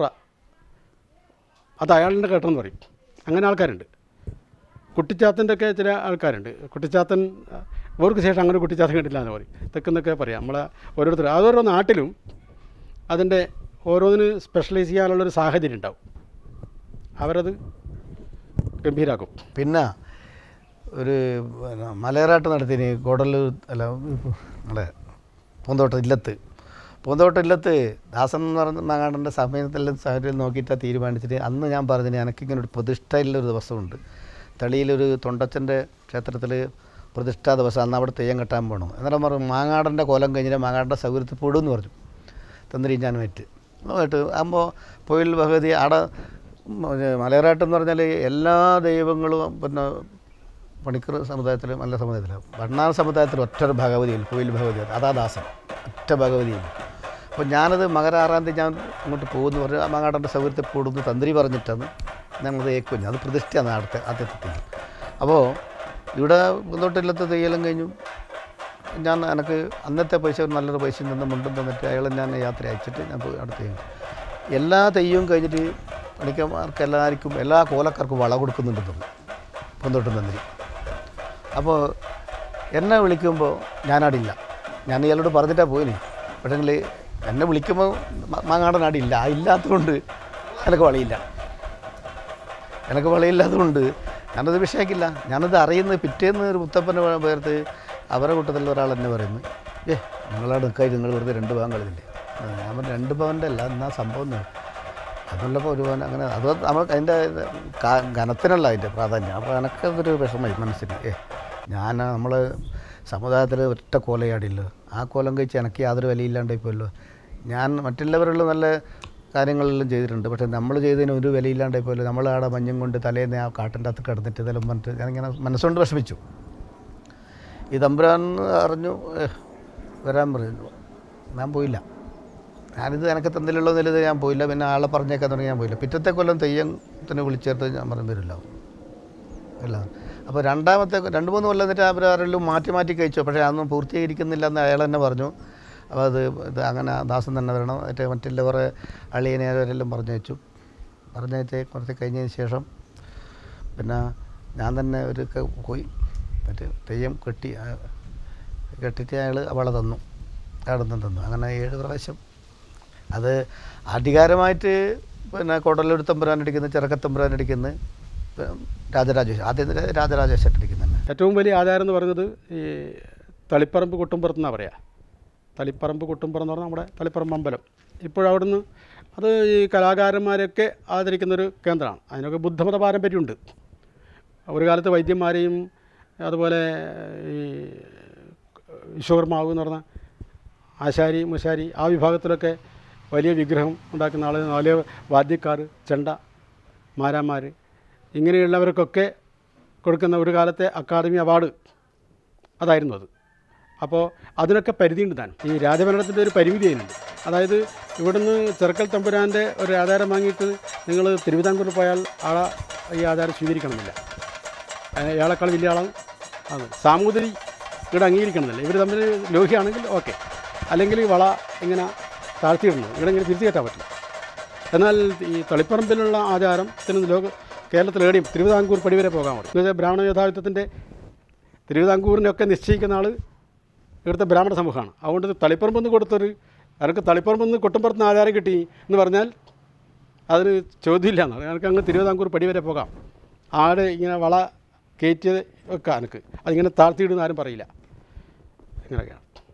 അത് അയാളുടെ കേട്ടെന്ന് പറയും അങ്ങനെ ആൾക്കാരുണ്ട് കുട്ടിച്ചാത്തൻ്റെ ഒക്കെ ചില ആൾക്കാരുണ്ട് കുട്ടിച്ചാത്തൻ അവർക്ക് ശേഷം അങ്ങനെ കുട്ടിച്ചാത്തൻ കണ്ടില്ല എന്ന് പറയും തെക്കെന്നൊക്കെ പറയാം നമ്മളെ ഓരോരുത്തർ അതോരോ നാട്ടിലും അതിൻ്റെ ഓരോന്നിന് സ്പെഷ്യലൈസ് ചെയ്യാനുള്ളൊരു സാഹചര്യം ഉണ്ടാവും അവരത് ഗംഭീരാക്കും പിന്നെ ഒരു പിന്നെ മലയറാട്ട് നടത്തിന് ഗോഡല്ലൂർ അല്ല നമ്മളെ പൂന്തോട്ടം ഇല്ലത്ത് പൂന്തോട്ടം ഇല്ലത്ത് ദാസൻ എന്ന് പറഞ്ഞ മങ്ങാടൻ്റെ സമയത്തെല്ലാം സാഹചര്യം നോക്കിയിട്ടാണ് തീരുമാനിച്ചിട്ട് അന്ന് ഞാൻ പറഞ്ഞിന് എനിക്കിങ്ങനെ ഒരു പ്രതിഷ്ഠയിലൊരു ദിവസമുണ്ട് തളിയിലൊരു തൊണ്ടച്ചൻ്റെ ക്ഷേത്രത്തിൽ പ്രതിഷ്ഠാ ദിവസം അന്ന് അവിടെ തെയ്യം കെട്ടാൻ പോകണം അന്നേരം പറഞ്ഞു മാങ്ങാടൻ്റെ കോലം കഴിഞ്ഞാൽ മാങ്ങാടൻ്റെ സൗകര്യത്തിൽ പെടുമെന്ന് പറഞ്ഞു തന്ത്രി ഞാനുമായിട്ട് ആയിട്ട് ആകുമ്പോൾ പൊയിൽ ഭഗവതി അവിടെ മലയറാട്ട് എന്ന് പറഞ്ഞാൽ എല്ലാ ദൈവങ്ങളും പിന്നെ പണിക്കർ സമുദായത്തിൽ നല്ല സമുദായത്തിൽ ഭണ്ണാർ സമുദായത്തിൽ ഒറ്റ ഒരു ഭഗവതിയിൽ കോയിൽ ഭഗവതി അതാ ദാസൻ ഒറ്റ ഭഗവതിയിൽ അപ്പോൾ ഞാനത് മകര ആറാം തീയതി ഞാൻ അങ്ങോട്ട് പോകുമെന്ന് പറഞ്ഞ് ആ മങ്ങാടൻ്റെ സൗകര്യത്തിൽ കൂടുന്നു തന്ത്രി പറഞ്ഞിട്ടാണ് ഞങ്ങളത് ഏക്കുഞ്ഞ് അത് പ്രതിഷ്ഠയാണ് അടുത്ത ആദ്യത്തെ തെയ്യം അപ്പോൾ ഇവിടെ മുന്നോട്ടില്ലാത്ത തെയ്യെല്ലാം കഴിഞ്ഞു ഞാൻ എനിക്ക് അന്നത്തെ പൈസ ഒരു നല്ലൊരു പൈസ നിന്ന് മുണ്ടും തന്നിട്ട് അയാൾ ഞാൻ യാത്ര അയച്ചിട്ട് ഞാൻ പോയി അടുത്ത തെയ്യം എല്ലാ തെയ്യവും കഴിഞ്ഞിട്ട് പണിക്കന്മാർക്ക് എല്ലാവർക്കും എല്ലാ കോലക്കാർക്കും വള കൊടുക്കുന്നുണ്ടെന്ന് തോന്നുന്നു പൂന്തോട്ടം തന്ത്രി അപ്പോൾ എന്നെ വിളിക്കുമ്പോൾ ഞാനടില്ല ഞാൻ ഇയാളോട് പറഞ്ഞിട്ടാണ് പോയിന് പക്ഷേങ്കിൽ എന്നെ വിളിക്കുമ്പോൾ മാങ്ങാടൻ അടിയില്ല ആ ഇല്ലാത്തതുകൊണ്ട് എനിക്ക് വളിയില്ല എനിക്ക് വളയില്ലാത്തതുകൊണ്ട് ഞാനത് വിഷയമാക്കില്ല ഞാനത് അറിയുന്നത് പിറ്റേന്ന് ഒരു മുത്തപ്പൻ്റെ പേർത്ത് അവരുടെ കൂട്ടത്തിലുള്ള ഒരാൾ എന്നെ പറയുന്നു ഏ നിങ്ങളവിടെ നിൽക്കായി നിങ്ങൾ വെറുതെ രണ്ട് പവൻ കളിച്ചില്ലേ ആ, ഞാൻ പറഞ്ഞു രണ്ട് പവൻ്റെ അല്ല എന്നാ സംഭവം എന്ന് അതുള്ളപ്പോൾ ഒരു പവൻ അങ്ങനെ അത് നമ്മൾ അതിൻ്റെ ക- ഘനത്തിനല്ല അതിൻ്റെ പ്രാധാന്യം അപ്പോൾ എനിക്കതൊരു വിഷമമായി മനസ്സിന് ഏ ഞാൻ നമ്മൾ സമുദായത്തിൽ ഒറ്റ കോലയാടില്ലോ ആ കോലം കഴിച്ച് എനിക്ക് യാതൊരു വിലയില്ലാണ്ടായി പോയല്ലോ ഞാൻ മറ്റുള്ളവരുള്ള നല്ല കാര്യങ്ങളെല്ലാം ചെയ്തിട്ടുണ്ട് പക്ഷേ നമ്മൾ ചെയ്തതിന് ഒരു വിലയില്ലാണ്ടായി പോയല്ലോ നമ്മൾ അവിടെ മഞ്ഞും കൊണ്ട് തലേന്ന് ആ കാട്ടിൻ്റെ അകത്ത് കിടന്നിട്ട് ഇതെല്ലാം പറഞ്ഞിട്ട് ഞാനിങ്ങനെ മനസ്സുകൊണ്ട് വിഷമിച്ചു ഈ തമ്പുരാൻ അറിഞ്ഞു "ഏ, വരാൻ പറഞ്ഞു ഞാൻ പോയില്ല ഞാനിത് എനിക്ക് തന്നിലുള്ള നിലത് ഞാൻ പോയില്ല പിന്നെ ആളെ പറഞ്ഞേക്കാൻ തുടങ്ങി ഞാൻ പോയില്ല പിറ്റത്തെ കൊല്ലം തെയ്യത്തിന് വിളിച്ചേർത്ത് ഞാൻ പറഞ്ഞു വരില്ല അല്ല അപ്പോൾ രണ്ടാമത്തെ രണ്ട് മൂന്ന് കൊല്ലം എന്നിട്ട് അവരാരെല്ലാം മാറ്റി മാറ്റി കഴിച്ചു പക്ഷേ അതൊന്നും പൂർത്തീകരിക്കുന്നില്ല എന്ന് അയാൾ തന്നെ പറഞ്ഞു അപ്പോൾ അത് ഇത് അങ്ങനെ ദാസൻ തന്നെ വരണം മറ്റേ മറ്റുള്ള കുറേ അളിയനെ അവരെല്ലാം പറഞ്ഞു വെച്ചു പറഞ്ഞേച്ച് കുറച്ച് കഴിഞ്ഞതിന് ശേഷം പിന്നെ ഞാൻ തന്നെ ഒരു ക- പോയി മറ്റേ തെയ്യം കെട്ടി ആ, കെട്ടിട്ട് അയാൾ അവളെ തന്നു അവിടെ നിന്ന് തന്നു അങ്ങനെ ഏഴ് പ്രാവശ്യം അത് അധികാരമായിട്ട് പിന്നെ കൊടലൂർ തമ്പുരാൻ അടിക്കുന്നു ചെറുക്കത്തമ്പുരാൻ അടിക്കുന്നു രാജരാജേഷ് ആദ്യം രാജരാജേഷ് അടിക്കുന്നുണ്ട് ഏറ്റവും വലിയ ആചാരം എന്ന് പറയുന്നത് ഈ തളിപ്പറമ്പ് കൊട്ടുംപുറത്ത് എന്നാണ് പറയുക തളിപ്പറമ്പ് കൊട്ടുംപുറം എന്ന് പറഞ്ഞാൽ നമ്മുടെ തളിപ്പറമ്പ് അമ്പലം ഇപ്പോഴവിടുന്ന് അത് ഈ കലാകാരന്മാരെയൊക്കെ ആദരിക്കുന്നൊരു കേന്ദ്രമാണ് അതിനൊക്കെ ബുദ്ധമത പാരമ്പര്യമുണ്ട് ഒരു കാലത്ത് വൈദ്യന്മാരെയും അതുപോലെ ഈ വിശ്വകർമാവ് എന്ന് പറഞ്ഞ ആശാരി മുശാരി ആ വിഭാഗത്തിലൊക്കെ വലിയ വിഗ്രഹം ഉണ്ടാക്കുന്ന ആൾ വലിയ വാദ്യക്കാർ ചെണ്ട മാരാന്മാർ ഇങ്ങനെയുള്ളവർക്കൊക്കെ കൊടുക്കുന്ന ഒരു കാലത്തെ അക്കാദമി അവാർഡ് അതായിരുന്നു അത് അപ്പോൾ അതിനൊക്കെ പരിധിയുണ്ട് താൻ ഈ രാജഭരണത്തിൻ്റെ ഒരു പരിമിതി അതിനുണ്ട് അതായത് ഇവിടുന്ന് ചെറുക്കൽ തമ്പുരാൻ്റെ ഒരു ആധാരം വാങ്ങിയിട്ട് നിങ്ങൾ തിരുവിതാംകൂറിൽ പോയാൽ ആളെ ഈ ആധാരം സ്വീകരിക്കണമെന്നില്ല അഹ് ഇയാളെക്കാൾ വലിയ ആളാണ് അത് സാമൂതിരി ഇവിടെ അംഗീകരിക്കണമെന്നില്ല ഇവർ തമ്മിൽ ലോഹിയാണെങ്കിൽ ഓക്കെ അല്ലെങ്കിൽ വള ഇങ്ങനെ താഴ്ത്തിയിടണം ഇവിടെ ഇങ്ങനെ തിരിച്ചു കയറ്റാൻ പറ്റില്ല എന്നാൽ ഈ തളിപ്പറമ്പിലുള്ള ആചാരത്തിന് ലോക കേരളത്തിലേടെയും തിരുവിതാംകൂർ പടി വരെ പോകാൻ മതി എന്നുവെച്ചാൽ ബ്രാഹ്മണ യോദ്ധാവിത്വത്തിൻ്റെ തിരുവിതാംകൂറിനൊക്കെ നിശ്ചയിക്കുന്ന ആൾ ഇവിടുത്തെ ബ്രാഹ്മണ സമൂഹമാണ് അതുകൊണ്ട് തളിപ്പറമ്പെന്ന് കൊടുത്തൊരു അവർക്ക് തളിപ്പറമ്പെന്ന് കൊട്ടുംപുറത്തുനിന്ന് ആധാരം കിട്ടി എന്ന് പറഞ്ഞാൽ അതിന് ചോദ്യമില്ല എന്നാണ് എനിക്ക് അങ്ങ് തിരുവിതാംകൂർ പടി വരെ പോകാം ആടെ ഇങ്ങനെ വള കയറ്റിയത് ഒക്കെ എനിക്ക് അതിങ്ങനെ താഴ്ത്തിയിടുന്ന ആരും പറയില്ല ഇങ്ങനെയൊക്കെയാണ്